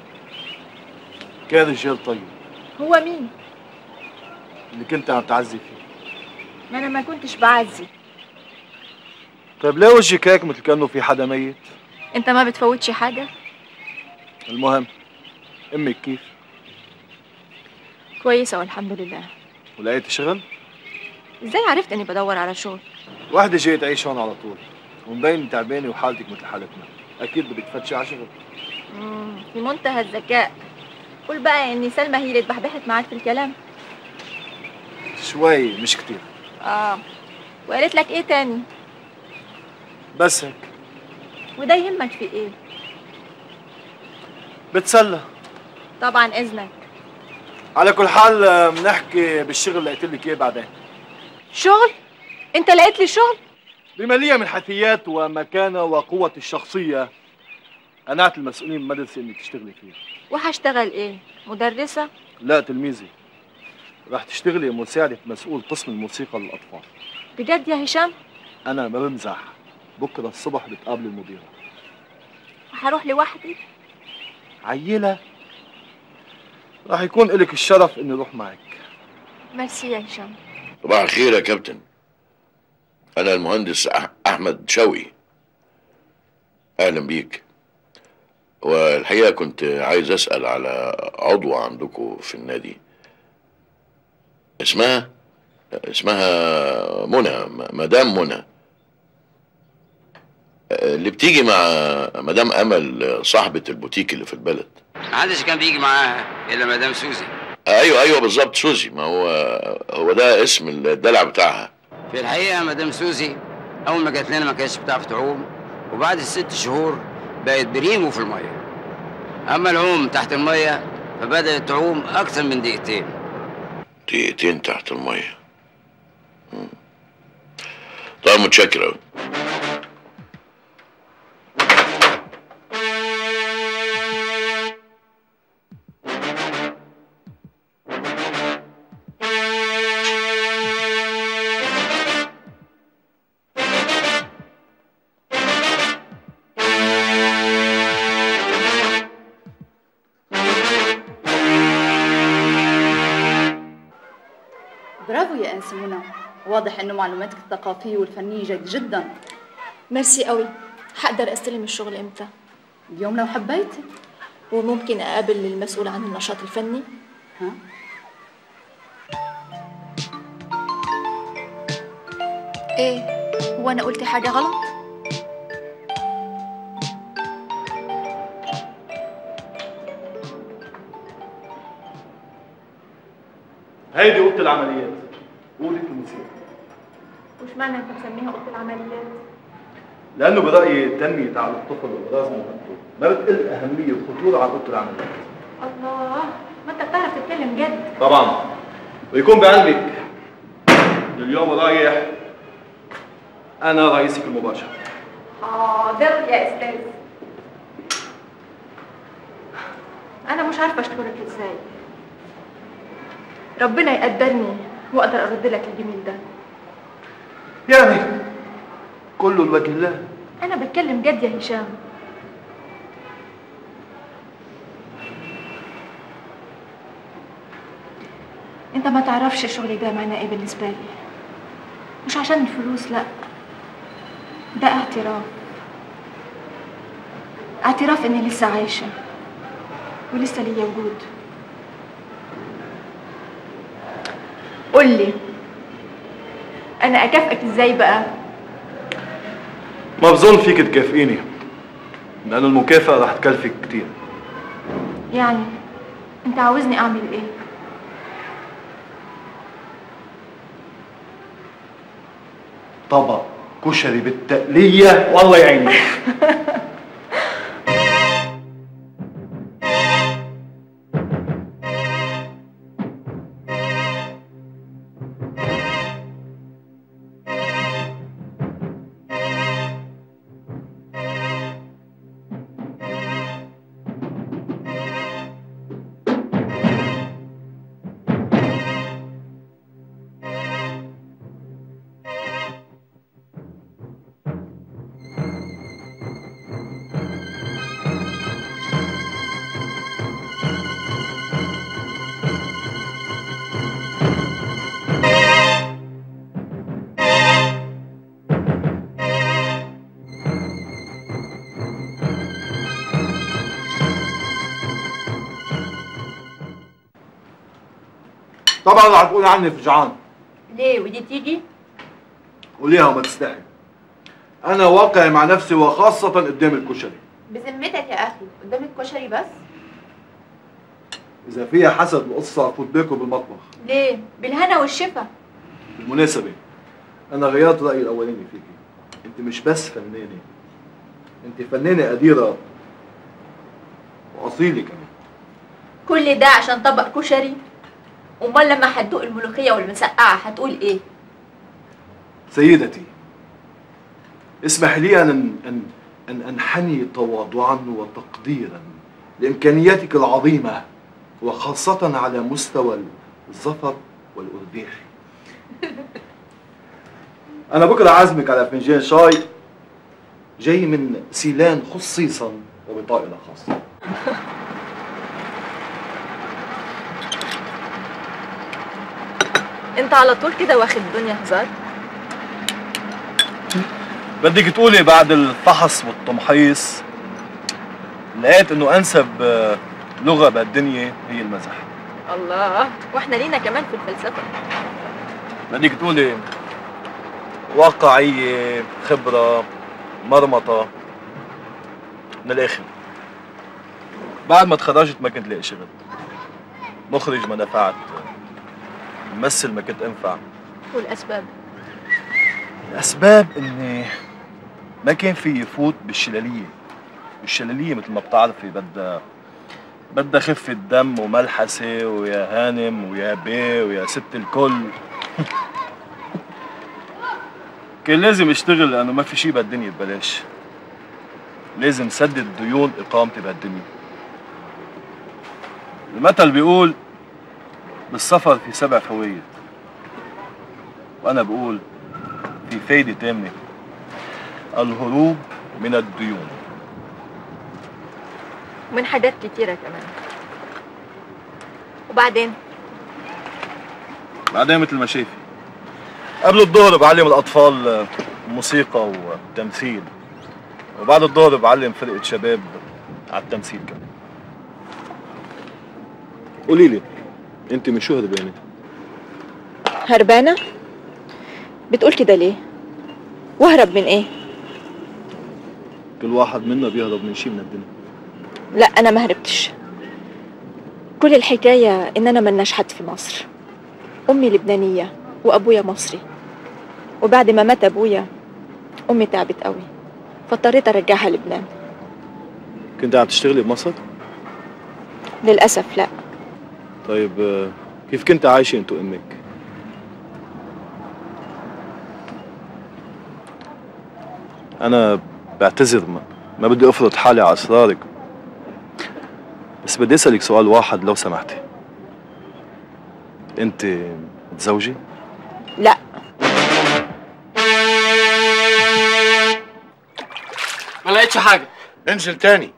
كان رجال طيب هو مين اللي كنت عم تعزي فيه ما انا ما كنتش بعزي طيب ليه وجهك هيك مثل كانه في حدا ميت انت ما بتفوتش حاجه المهم امك كيف كويسه والحمد لله ولقيت شغل ازاي عرفت اني بدور على شغل وحدة جاي تعيش هون على طول ومبين تعبانة وحالتك مثل حالتنا أكيد بدك تفتشي على شغل مم، في منتهى الذكاء قول بقى ان سلمى هي اللي اتبحبحت معاك في الكلام شوي مش كتير اه وقالت لك ايه تاني بس هيك وده يهمك في ايه بتسلى طبعا اذنك على كل حال آه، بنحكي بالشغل اللي قلت لك اياه بعدين شغل انت لقيت لي شغل بمالية من حيثيات ومكانة وقوة الشخصية قنعت المسؤولين بالمدرسة انك تشتغلي فيها وهشتغل ايه مدرسه لا تلميذي رح تشتغلي مساعدة مسؤول قسم الموسيقى للأطفال بجد يا هشام أنا ما بمزح بكرة الصبح بتقابل المديرة هروح لوحدي عيلة راح يكون إلك الشرف إني أروح معك ميرسي يا هشام صباح الخير يا كابتن انا المهندس أح- احمد شوقي اهلا بيك والحقيقه كنت عايز اسال على عضوه عندكم في النادي اسمها اسمها منى م- مدام منى اللي بتيجي مع مدام امل صاحبه البوتيك اللي في البلد محدش كان بيجي معاها الا مدام سوزي ايوه ايوه بالظبط سوزي ما هو هو ده اسم الدلع بتاعها في الحقيقه مدام سوزي اول ما جت لنا ما كانتش بتعرف تعوم وبعد الست شهور بقت بريمو في الميه اما العوم تحت الميه فبدات تعوم اكتر من دقيقتين دقيقتين تحت المية مم. طيب متشكر أوي برافو يا انسه منى واضح انه معلوماتك الثقافيه والفنيه جيد جدا ميرسي قوي هقدر استلم الشغل امتى اليوم لو حبيتي وممكن اقابل المسؤول عن النشاط الفني ها ايه هو انا قلت حاجه غلط هيدي اوضه العمليات اوضه الموسيقى وش معنى انت مسميها اوضه العمليات لانه برايي تنميه عقل الطفل وابراز موهبته ما بتقل اهميه وخطوره عن اوضه العمليات الله ما انت بتعرف تتكلم جد طبعا ويكون بعلمك اليوم رايح انا رئيسك المباشر حاضر يا استاذ انا مش عارفه اشكرك ازاي ربنا يقدرني واقدر ارد لك الجميل ده يعني كله لوجه الله انا بتكلم جد يا هشام انت ما تعرفش الشغل ده معناه ايه بالنسبه لي مش عشان الفلوس لا ده اعتراف اعتراف اني لسه عايشه ولسه ليا وجود قول لي انا اكافئك ازاي بقى ما بظن فيك تكافئيني لانه المكافأة رح تكلفك كتير يعني انت عاوزني اعمل ايه طبق كشري بالتقلية والله يعينك طبعا رح تقول عني فجعان ليه ودي تيجي قوليها وما تستحي انا واقعي مع نفسي وخاصة قدام الكشري بذمتك يا اخي قدام الكشري بس اذا فيها حسد القصة فوت بيكم بالمطبخ ليه بالهنا والشفا بالمناسبة انا غيرت رأيي الاولاني فيكي انت مش بس فنانة انت فنانة قديرة واصيلة كمان كل ده عشان طبق كشري امال لما هتدوق الملوخيه والمسقعه هتقول ايه سيدتي اسمح لي ان ان ان انحني تواضعا وتقديرا لامكانياتك العظيمه وخاصه على مستوى الزفر والارداخ انا بكره عازمك على فنجان شاي جاي من سيلان خصيصا وبطائله خاصه انت على طول كده واخد الدنيا هزار بدك تقولي بعد الفحص والتمحيص لقيت انه انسب آه، لغه بهالدنيا هي المزح الله واحنا لينا كمان في الفلسفه بدك تقولي واقعيه خبره مرمطه من الاخر بعد ما تخرجت ما كنت لاقي شغل مخرج ما نفعت ممثل ما كنت انفع والاسباب الاسباب اني ما كان في يفوت بالشلاليه الشلاليه مثل ما بتعرفي بدها بدها خفة دم وملحسة ويا هانم ويا بي ويا ست الكل كان لازم اشتغل لانه ما في شي بهالدنيا ببلاش لازم سدد ديون اقامتي بهالدنيا المثل بيقول بالسفر في سبع فوائد وانا بقول في فايدة تامة الهروب من الديون ومن حاجات كتيره كمان وبعدين بعدين مثل ما شايفي قبل الظهر بعلم الاطفال آه، موسيقى وتمثيل وبعد الظهر بعلم فرقه شباب على التمثيل كمان قولي لي انت من شو هربانه هربانة؟ بتقول كده ليه؟ واهرب من ايه؟ كل واحد منا بيهرب من شيء من الدنيا لا انا ما هربتش كل الحكاية ان انا ملناش حد في مصر امي لبنانية وابويا مصري وبعد ما مات ابويا امي تعبت قوي فاضطريت ارجعها لبنان كنت عم تشتغلي بمصر للاسف لا طيب آه، كيف كنت عايشه انت وامك انا بعتذر ما, ما بدي افرض حالي على اسرارك بس بدي اسالك سؤال واحد لو سمحتي انت متزوجه لا ما لقيتش حاجه انزل تاني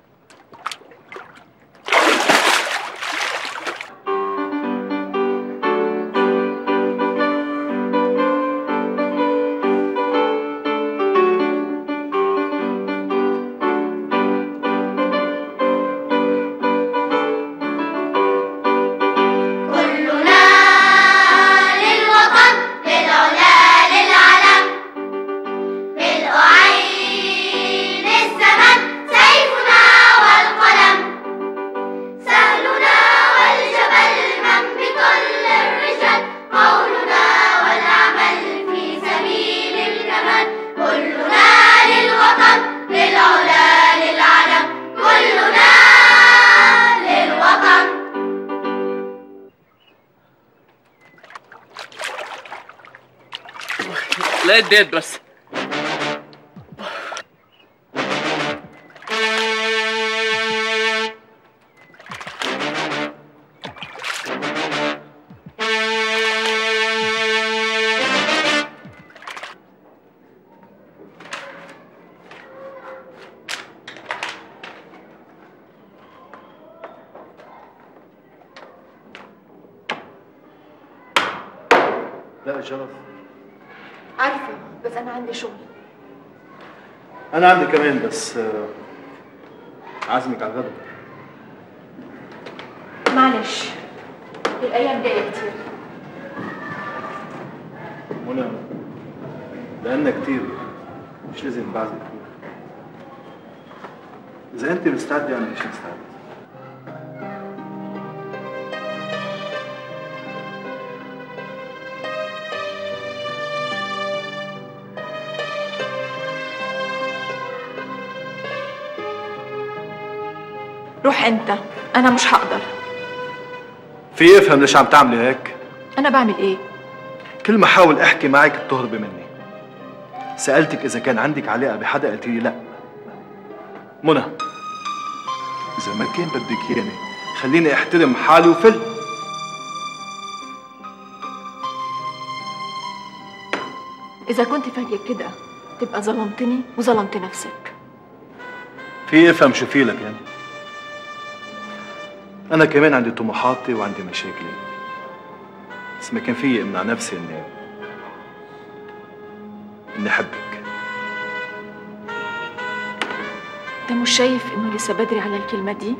كلنا للوطن للعلا للعلم ملء عين الزمن سيفنا والقلم سهلنا والجبل منبت للرجال قولنا والعمل في سبيل الكمال كلنا للوطن للعلا للعلم كلنا للوطن لقيت ديت بس لا شرف عارفة بس انا عندي شغل انا عندي كمان بس آه، عازمك على الغدا معلش الايام جاية كتير منى لأنك كتير مش لازم بعزك إذا أنت مستعد أنا مش مستعد روح انت انا مش هقدر في افهم ليش عم تعملي هيك انا بعمل ايه كل ما حاول احكي معك بتهربي مني سألتك إذا كان عندك علاقة بحدا قلت لي لا منى إذا ما كان بدك إياني خليني أحترم حالي وفل اذا كنت فاكر كده تبقى ظلمتني وظلمت نفسك في افهم شو في لك يعني أنا كمان عندي طموحاتي وعندي مشاكلي بس ما كان في امنع نفسي إني إني أحبك انت مش شايف انه لسه بدري على الكلمة دي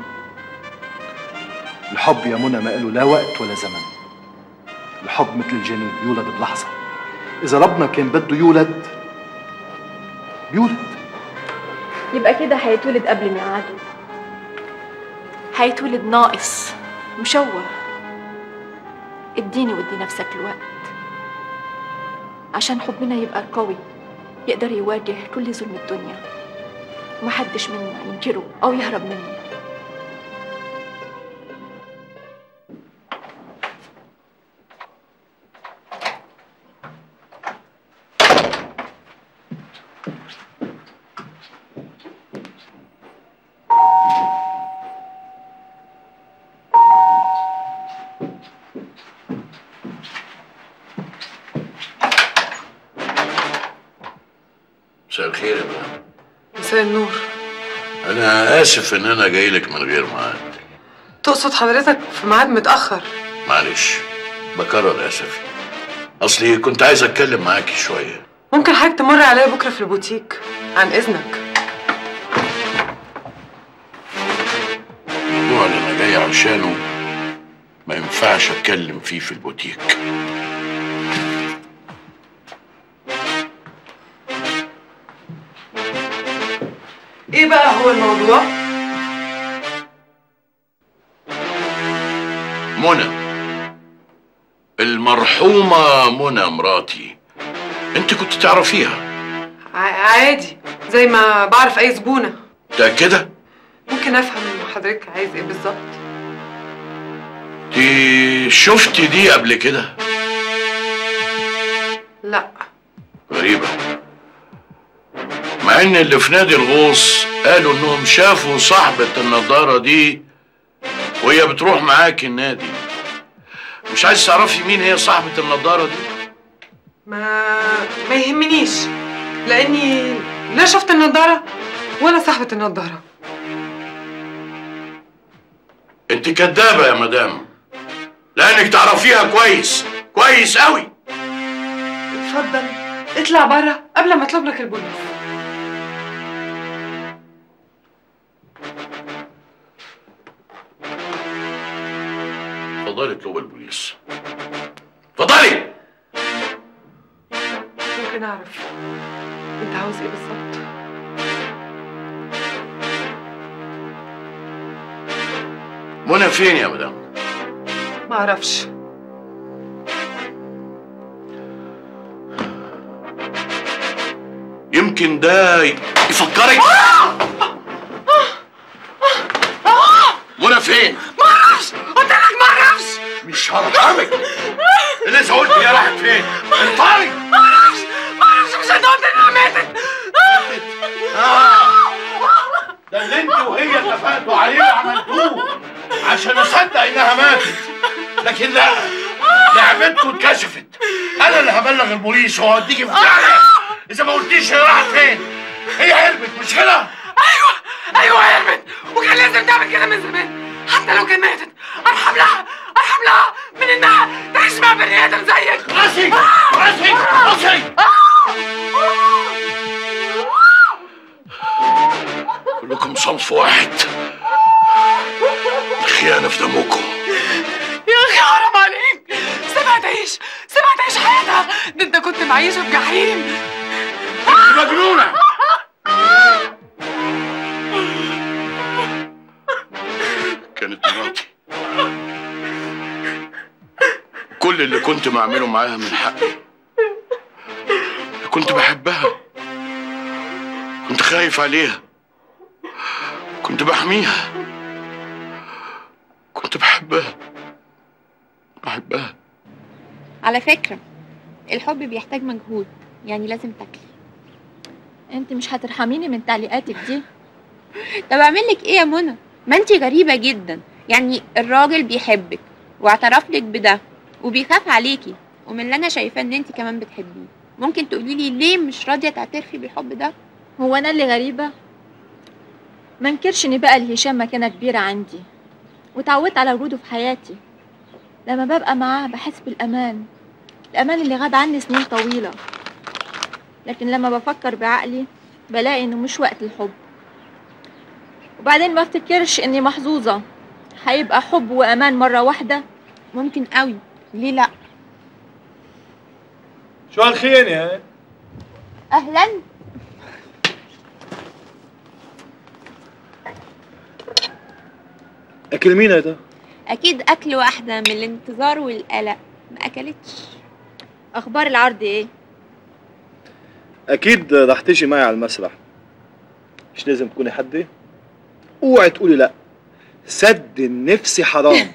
الحب يا منى ما له لا وقت ولا زمن الحب مثل الجنين يولد بلحظة إذا ربنا كان بده يولد بيولد يبقى كده هيتولد قبل ميعاده هيتولد ناقص مشوه اديني وادي نفسك الوقت عشان حبنا يبقى قوي يقدر يواجه كل ظلم الدنيا ومحدش منا ينكره او يهرب منه مساء الخير يا ابراهيم مساء النور انا اسف ان انا جاي لك من غير ميعاد تقصد حضرتك في ميعاد متأخر معلش بكرر اسفي اصلي كنت عايز اتكلم معاكي شويه ممكن حضرتك تمر عليا بكره في البوتيك عن اذنك الموضوع اللي انا جاي عشانه ما ينفعش اتكلم فيه في البوتيك ايه بقى هو الموضوع منى المرحومة منى مراتي انت كنت تعرفيها ع- عادي زي ما بعرف اي زبونه ده كده ممكن افهم حضرتك عايز ايه بالظبط دي شفتي دي قبل كده لا غريبة مع ان اللي في نادي الغوص قالوا انهم شافوا صاحبة النضارة دي وهي بتروح معاك النادي مش عايز تعرفي مين هي صاحبة النضارة دي ما ما يهمنيش لاني لا شفت النضاره ولا صاحبه النضاره انت كدابة يا مدام لانك تعرفيها كويس كويس قوي اتفضل اطلع بره قبل ما اطلب لك البوليس اتفضلي اطلب البوليس اتفضلي ممكن اعرف انت عاوز ايه بالظبط منى فين يا مدام ما اعرفش يمكن ده ي- يفكرك منى فين ما اعرفش قلت لك ما اعرفش مش هرحمك اللي إذا قلت هي راحت فين انطري ما اعرفش ما اعرفش مش انت قلت انها ماتت آه. ده اللي انت وهي اتفقتوا عليه عملتوه عشان اصدق انها ماتت لكن لا لعبتكم اتكشفت انا اللي هبلغ البوليس وهوديكي في داهيه اذا ما قلتيش هي راحت فين هي هربت مش كده ايوه ايوه هربت وكان لازم تعمل كده من زمان حتى لو كان ماتت ارحم لها ارحم لها من انها تعيش مع بني ادم زيك راسي راسي راسي كلكم صنف واحد الخيانة في دمكم يا اخي حرام عليك سيبها تعيش سيبها تعيش حياتها ده انت كنت معيشه في جحيم انت مجنونة كانت مراتي كل اللي كنت بعمله معاها من حقي كنت بحبها كنت خايف عليها كنت بحميها كنت بحبها بحبها على فكرة الحب بيحتاج مجهود يعني لازم تاكلي انت مش هترحميني من تعليقاتك دي طب اعمل لك ايه يا منى ما انت غريبة جدا يعني الراجل بيحبك واعترف لك بده وبيخاف عليكي ومن اللي انا شايفاه ان انت كمان بتحبيه ممكن تقولي لي ليه مش راضية تعترفي بالحب ده هو انا اللي غريبه ما انكرش ان بقى لهشام مكانه كبيره عندي وتعودت على وجوده في حياتي لما ببقى معاه بحس بالامان الامان اللي غاب عني سنين طويله لكن لما بفكر بعقلي بلاقي انه مش وقت الحب وبعدين ما افتكرش اني محظوظه هيبقى حب وامان مره واحده ممكن قوي ليه لا شو هالخيانة هاي؟ اهلا أكل مين هيدا؟ اكيد اكل واحدة من الانتظار والقلق ما اكلتش اخبار العرض ايه أكيد رح تيجي معي على المسرح مش لازم تكوني حدي؟ اوعي تقولي لا سد النفس حرام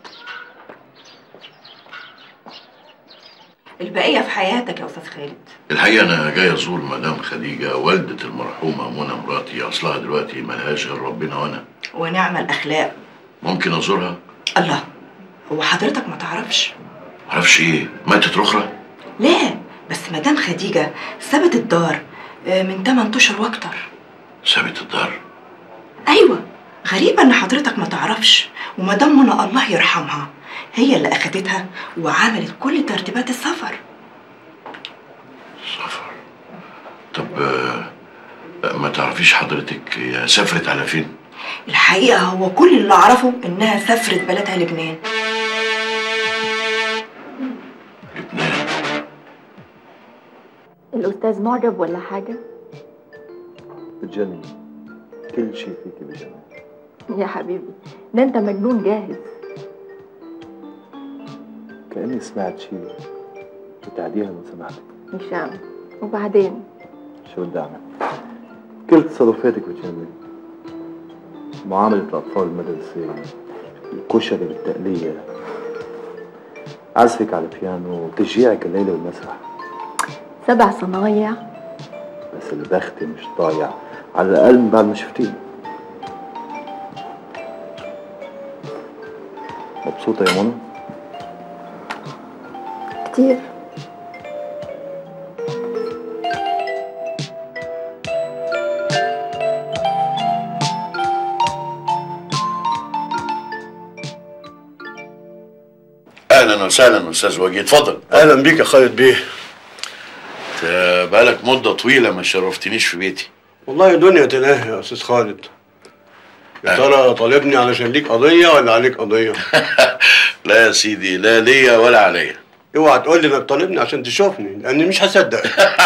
البقية في حياتك يا أستاذ خالد الحقيقة أنا جاي أزور مدام خديجة والدة المرحومة منى مراتي أصلها دلوقتي ملهاش غير ربنا وأنا ونعم الأخلاق ممكن أزورها؟ الله هو حضرتك ما تعرفش معرفش إيه ماتت رخرة؟ لا بس مدام خديجة سابت الدار آه، من 8 اشهر واكتر سابت الدار ايوه غريبة ان حضرتك ما تعرفش ومدام منى الله يرحمها هي اللي اخدتها وعملت كل ترتيبات السفر طب آه، ما تعرفيش حضرتك هي سافرت على فين؟ الحقيقة هو كل اللي اعرفه انها سافرت بلدها لبنان الأستاذ معجب ولا حاجة؟ بتجنني كل شيء فيكي بجنن يا حبيبي ده أنت مجنون جاهز كأني سمعت شيء بتعديها لو سمحتك هشام وبعدين شو بدي أعمل؟ كل تصرفاتك بتجنني معاملة الأطفال المدرسة الكشري بالتقلية عزفك على البيانو وتشجيعك الليلة والمسرح سبع صنايع بس البخت مش ضايع على الأقل من بعد ما شفتيه مبسوطة يا منى؟ كتير أهلا وسهلا أستاذ وجيه اتفضل اهلا بيك يا خالد بيه أنت بقالك مدة طويلة ما شرفتنيش في بيتي والله دنيا تلاهي يا استاذ خالد يا ترى طالبني علشان ليك قضيه ولا عليك قضيه لا يا سيدي لا ليا ولا عليا اوعى تقول لي انك طالبني عشان تشوفني لاني مش هصدق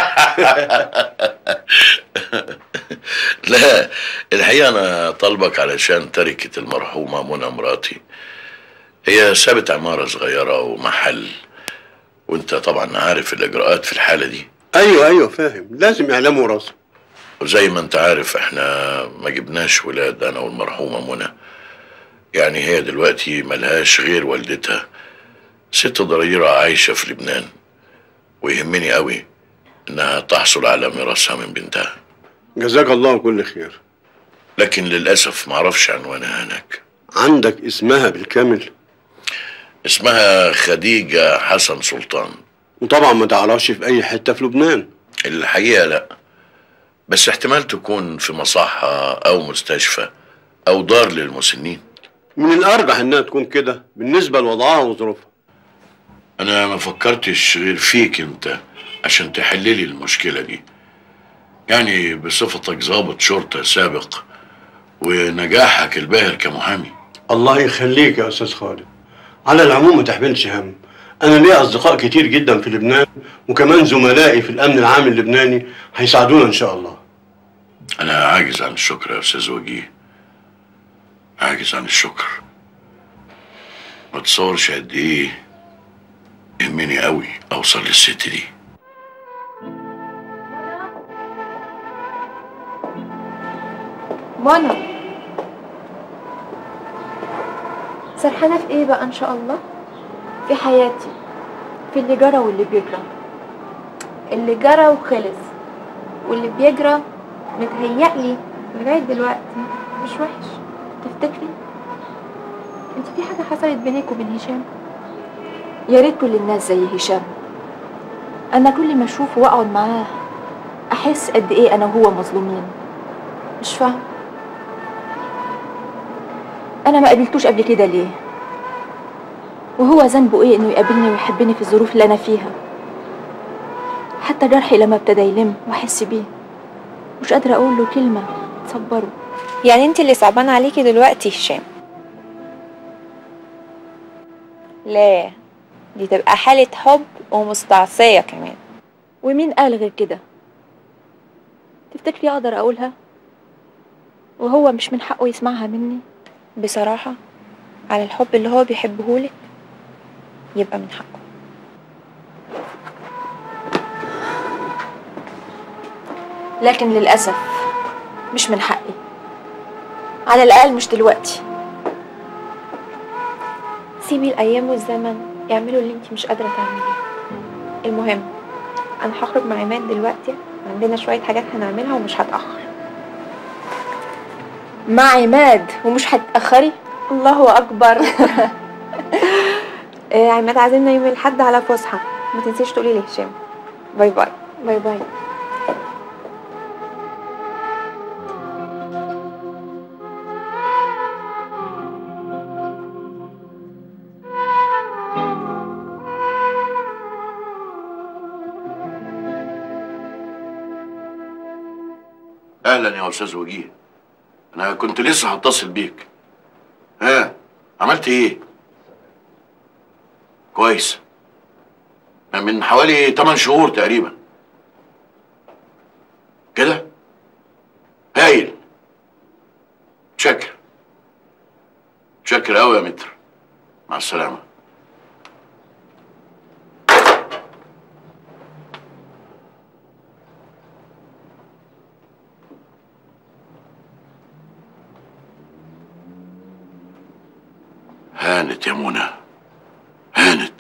لا الحقيقة أنا طالبك علشان تركة المرحومة منى مراتي هي سابت عمارة صغيرة ومحل وانت طبعا عارف الإجراءات في الحالة دي ايوه ايوه فاهم لازم يعلموا راسه وزي ما انت عارف احنا ما جبناش ولاد انا والمرحومة منى يعني هي دلوقتي ملهاش غير والدتها ست ضريرة عايشة في لبنان ويهمني قوي انها تحصل على ميراثها من بنتها جزاك الله كل خير لكن للأسف معرفش عنوانها هناك عندك اسمها بالكامل اسمها خديجة حسن سلطان وطبعا ما تعرفش في اي حته في لبنان الحقيقة لا بس احتمال تكون في مصحة أو مستشفى أو دار للمسنين من الارجح انها تكون كده بالنسبه لوضعها وظروفها أنا ما فكرتش غير فيك أنت عشان تحللي المشكلة دي يعني بصفتك ضابط شرطة سابق ونجاحك الباهر كمحامي الله يخليك يا استاذ خالد على العموم ما تحملش هم انا ليا اصدقاء كتير جدا في لبنان وكمان زملائي في الامن العام اللبناني هيساعدونا ان شاء الله أنا عاجز عن الشكر يا أستاذ وجيه عاجز عن الشكر ما تصورش قد إيه يهمني قوي أوصل للست دي منى سرحانة في ايه بقى ان شاء الله في حياتي في اللي جرى واللي بيجرى اللي جرى وخلص واللي بيجرى متهيألي لغاية دلوقتي مش وحش تفتكري انت في حاجة حصلت بينك وبين هشام يا ريت كل الناس زي هشام انا كل ما اشوفه واقعد معاه احس قد ايه انا وهو مظلومين مش فاهم انا ما قابلتوش قبل كده ليه وهو ذنبه ايه انه يقابلني ويحبني في الظروف اللي انا فيها حتى جرحي لما ابتدى يلم واحس بيه مش قادره اقول له كلمه تصبره يعني انت اللي صعبان عليكي دلوقتي هشام لا دي تبقى حالة حب ومستعصية كمان ومين قال غير كده تفتكري اقدر اقولها وهو مش من حقه يسمعها مني بصراحة على الحب اللي هو بيحبهولك يبقى من حقه لكن للاسف مش من حقي على الاقل مش دلوقتي سيبي الأيام والزمن يعملوا اللي انت مش قادرة تعمليه المهم انا هخرج مع عماد دلوقتي عندنا شويه حاجات هنعملها ومش هتاخر مع عماد ومش هتتأخري الله اكبر آه، عماد عازمنا يوم الاحد على فسحه ما تنسيش تقولي لهشام باي باي باي باي اهلا يا استاذ وجيه انا كنت لسه هتصل بيك ها عملت ايه كويس من حوالي 8 شهور تقريبا كده هايل شكر شكر قوي يا متر مع السلامه هانت يا منى هانت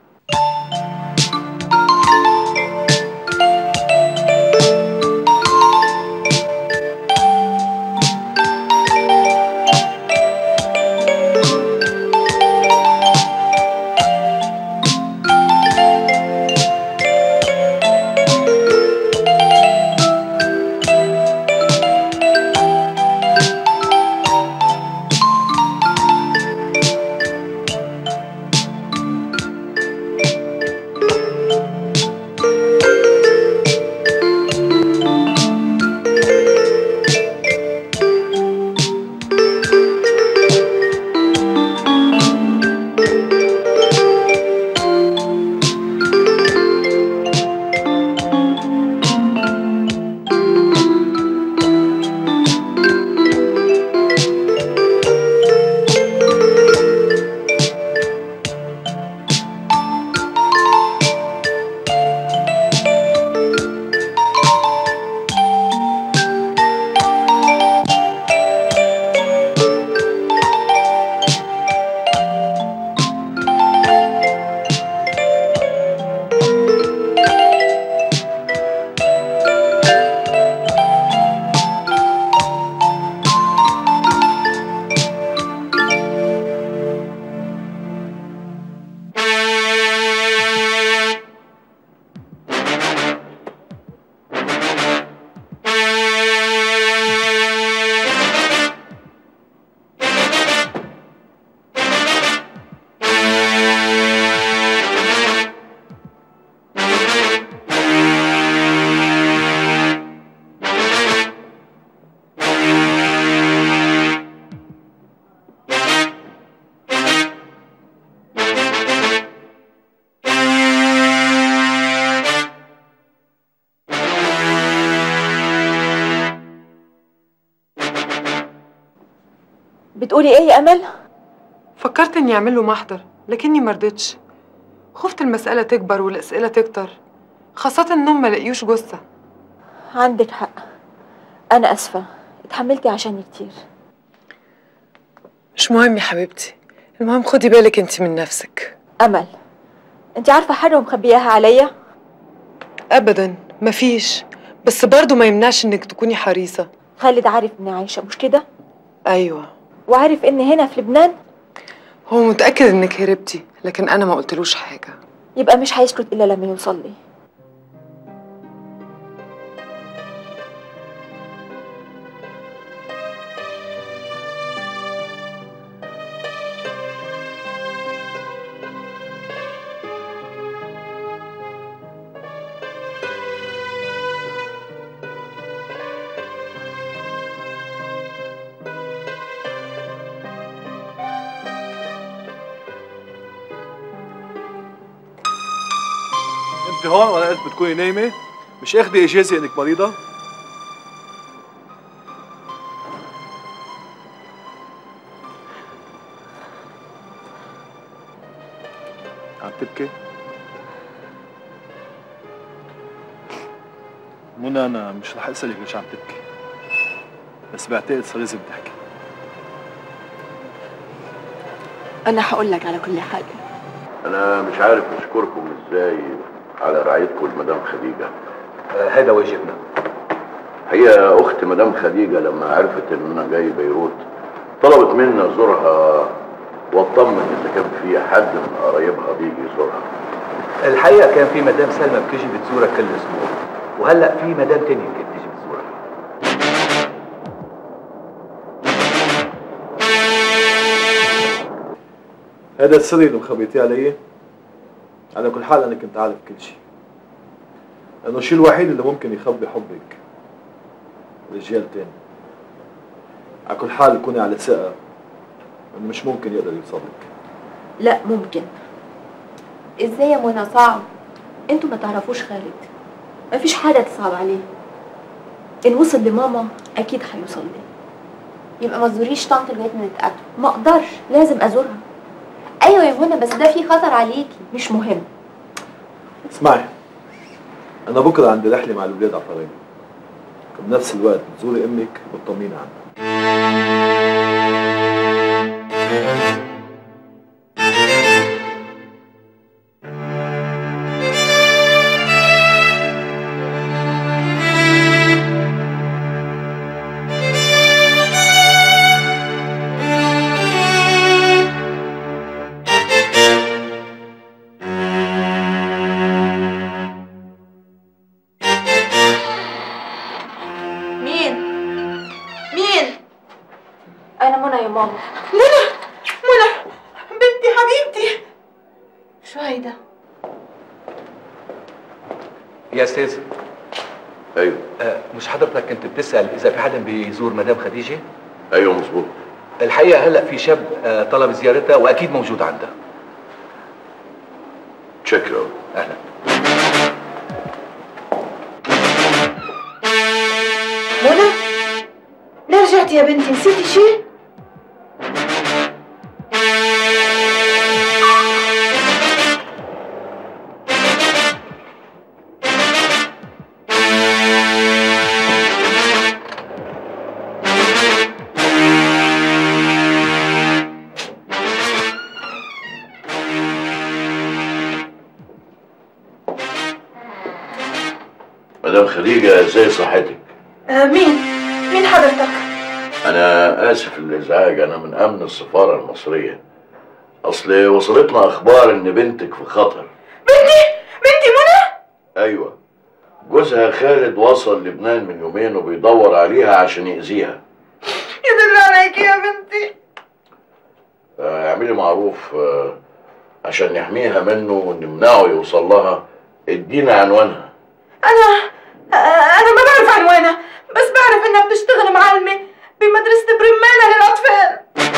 بتقولي ايه يا امل فكرت اني اعمل له محضر لكني مرضتش خفت المسألة تكبر والأسئلة تكتر خاصة انهم ما لقيوش جثة عندك حق انا اسفه اتحملتي عشاني كتير مش مهم يا حبيبتي المهم خدي بالك انت من نفسك امل انت عارفه حاجه ومخبياها عليا ابدا مفيش بس برضه ما يمنعش انك تكوني حريصة خالد عارف اني عايشه مش كده ايوه وعارف اني هنا في لبنان هو متأكد انك هربتي لكن انا ما قلتلوش حاجة يبقى مش هيسكت الا لما يوصل لي انت هون وانا قلت بتكوني نايمه مش اخدي اجازه انك مريضه عم تبكي منى انا مش رح اسالك ليش عم تبكي بس بعتقد صار لازم تحكي انا هقول لك على كل حاجه انا مش عارف اشكركم ازاي على رعايتكم المدام خديجه هذا واجبنا هي اخت مدام خديجه لما عرفت ان انا جاي بيروت طلبت مني ازورها واطمن اذا كان في حد من قرايبها بيجي يزورها الحقيقه كان في مدام سلمى بتيجي بتزورك كل اسبوع وهلا في مدام تانية يمكن تيجي بتزورك هذا السر اللي مخبيتيه علي على كل حال انا كنت عارف كل شيء لانه الشيء الوحيد اللي ممكن يخبي حبك رجال تاني على كل حال كوني على ثقه انه مش ممكن يقدر يوصلك لا ممكن ازاي يا منى صعب انتوا ما تعرفوش خالد ما فيش حاجه تصعب عليه ان وصل لماما اكيد هيوصل لي يبقى ما تزوريش طنط لغايه ما نتقابل ما اقدرش لازم ازورها ايوه يا منى بس ده فيه خطر عليكي مش مهم اسمعي انا بكره عندي رحله مع الاولاد على الطريق بنفس الوقت بتزوري امك وتطمني عنها مين مين انا منى يا ماما منى منى بنتي حبيبتي شو هيدا يا استاذ ايوه آه مش حضرتك كنت بتسال اذا في حدا بيزور مدام خديجه ايوه مظبوط الحقيقه هلا في شاب آه طلب زيارتها واكيد موجود عندها شكرا اهلا منى ليه رجعتي يا بنتي نسيتي شيء مدام خديجه ازاي صحتك آه مين مين حضرتك انا اسف للازعاج انا من امن السفاره المصريه اصل وصلتنا اخبار ان بنتك في خطر بنتي بنتي منى ايوه جوزها خالد وصل لبنان من يومين وبيدور عليها عشان يأذيها يدل عليك يا بنتي آه، اعملي معروف آه، عشان نحميها منه ونمنعه يوصل لها ادينا عنوانها انا آه انا ما بعرف عنوانها بس بعرف انها بتشتغل معلمة بمدرسة برمانة للأطفال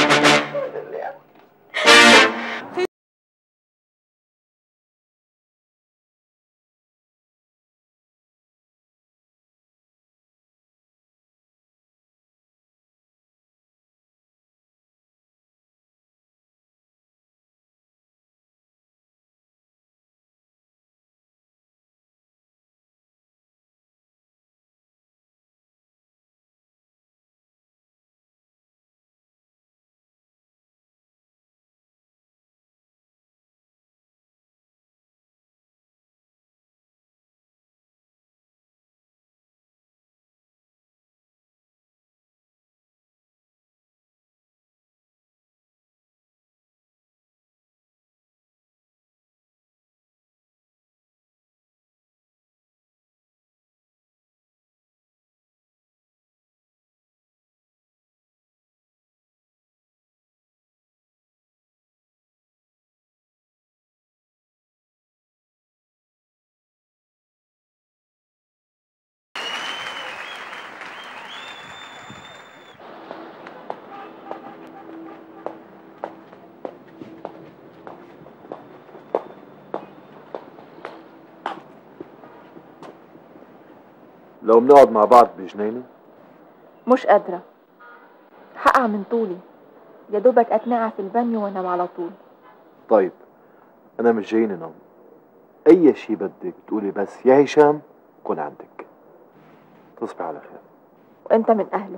لو بنقعد مع بعض بجنينة مش قادرة هقع من طولي يا دوبك اتنقع في البانيو وانام على طول طيب انا مش جايين نوم اي شي بدك تقولي بس يا هشام كون عندك تصبح على خير وانت من اهله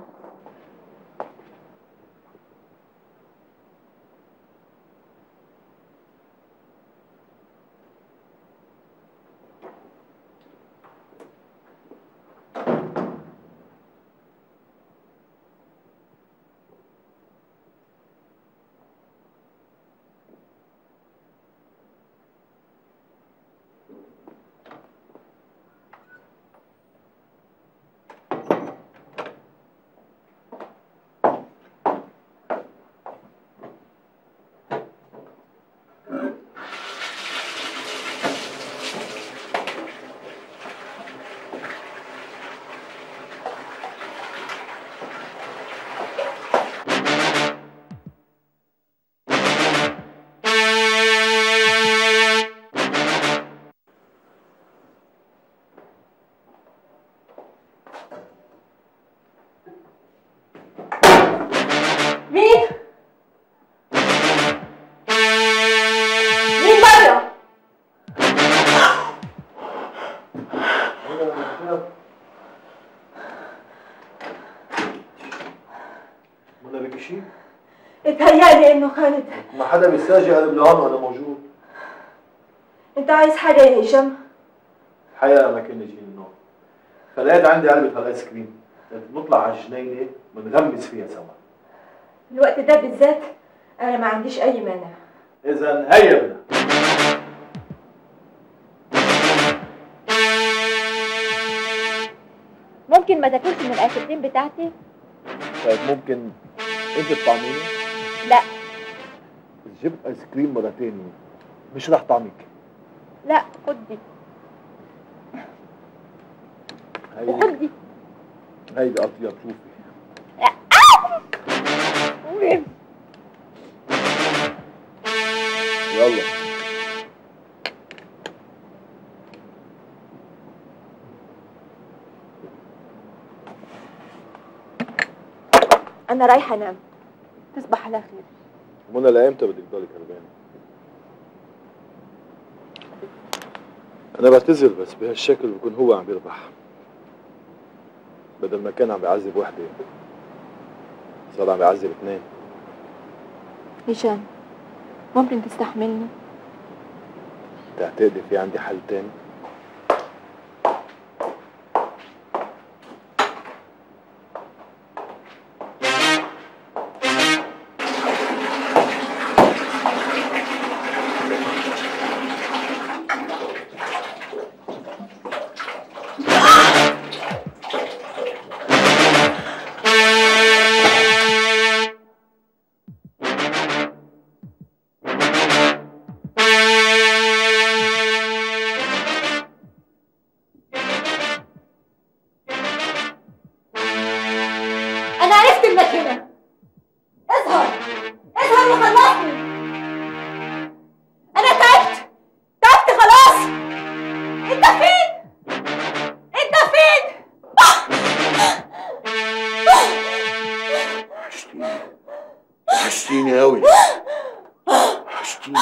منى بك شيء؟ اتهيألي انه خالد ما حدا بيساجي قلب لهون وانا موجود انت عايز حاجة يا هشام حقيقة ما كان يجيني النوم فلقيت عندي علبة هالايس كريم بنطلع على الجنينة بنغمس فيها سوا الوقت ده بالذات انا ما عنديش اي مانع إذا هيا بنا ممكن ما تاكلش من الايس كريم بتاعتي طيب ممكن أنت تطعميني؟ لا إذا جبت آيس كريم مرة تانية مش رح طعمك لا خد دي هيدي وخد دي هيدي أطيب شوفي يلا انا رايحة انام تصبح على خير منى لأمتى بدك تضلي كربانة؟ أنا بعتذر بس بهالشكل بكون هو عم بيربح بدل ما كان عم بيعذب وحدة صار عم بيعذب اثنين هشام ممكن تستحملني تعتقدي في عندي حل تاني؟ أنا عرفت إنك هنا اظهر اظهر وخلصني أنا تعبت تعبت خلاص أنت فين؟ أنت فين؟ وحشتيني قوي وحشتيني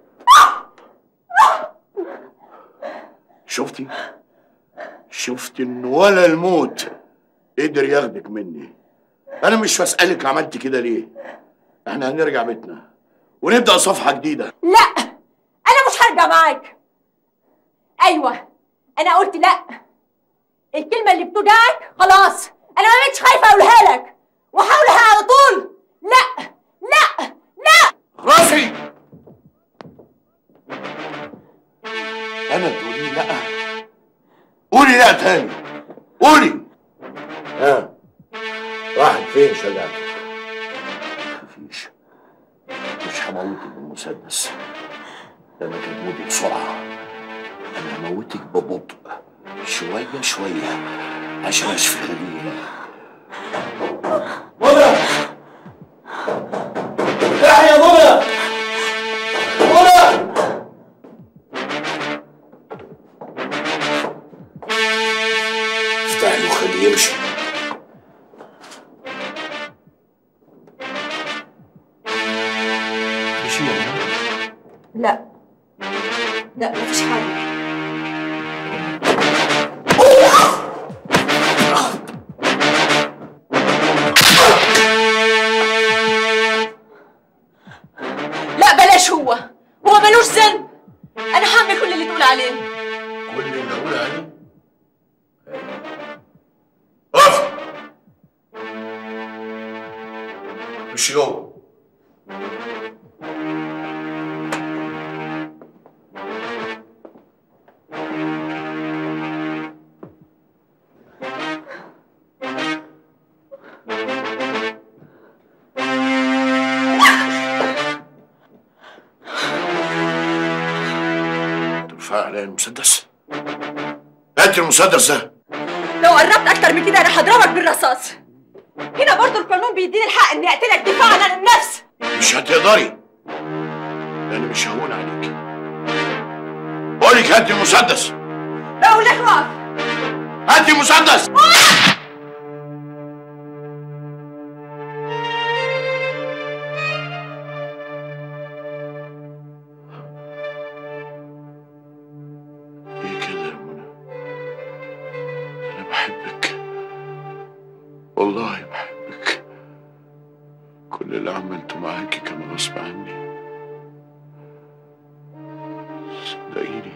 شفتي شفتي ان ولا الموت قدر ياخدك مني انا مش بسألك عملت كده ليه احنا هنرجع بيتنا ونبدأ صفحة جديدة لا أنا مش هرجع معاك أيوه أنا قلت لا الكلمة اللي بتوجعك خلاص أنا ما بقتش خايفة أقولها لك وهقولها على طول لا لا لا راسي انا تقولي لا قولي لا تاني قولي ها راحت فين شجاعتك مفيش مش هموتك بالمسدس ده انا هتموتي بسرعه انا هموتك ببطء شويه شويه عشان اشفي خليلي منى افتحي يا منى منى افتحي وخليه يمشي في شيء يا منى؟ لا لا مفيش حاجة لا بلاش هو هو ملوش ذنب أنا هعمل كل اللي تقول عليه كل اللي اقول عليه اقف مش جوه ترفع علي المسدس هات المسدس ده لو قربت أكتر من كده أنا هضربك بالرصاص هنا برضو القانون بيديني الحق إني أقتلك دفاعا عن النفس مش هتقدري انا مش هون عليك بقولك هاتي المسدس بقول لك وقف هاتي المسدس ليه كده يا منى انا بحبك والله بحبك كل اللي عملته معاكي كان غصب عني صدقيني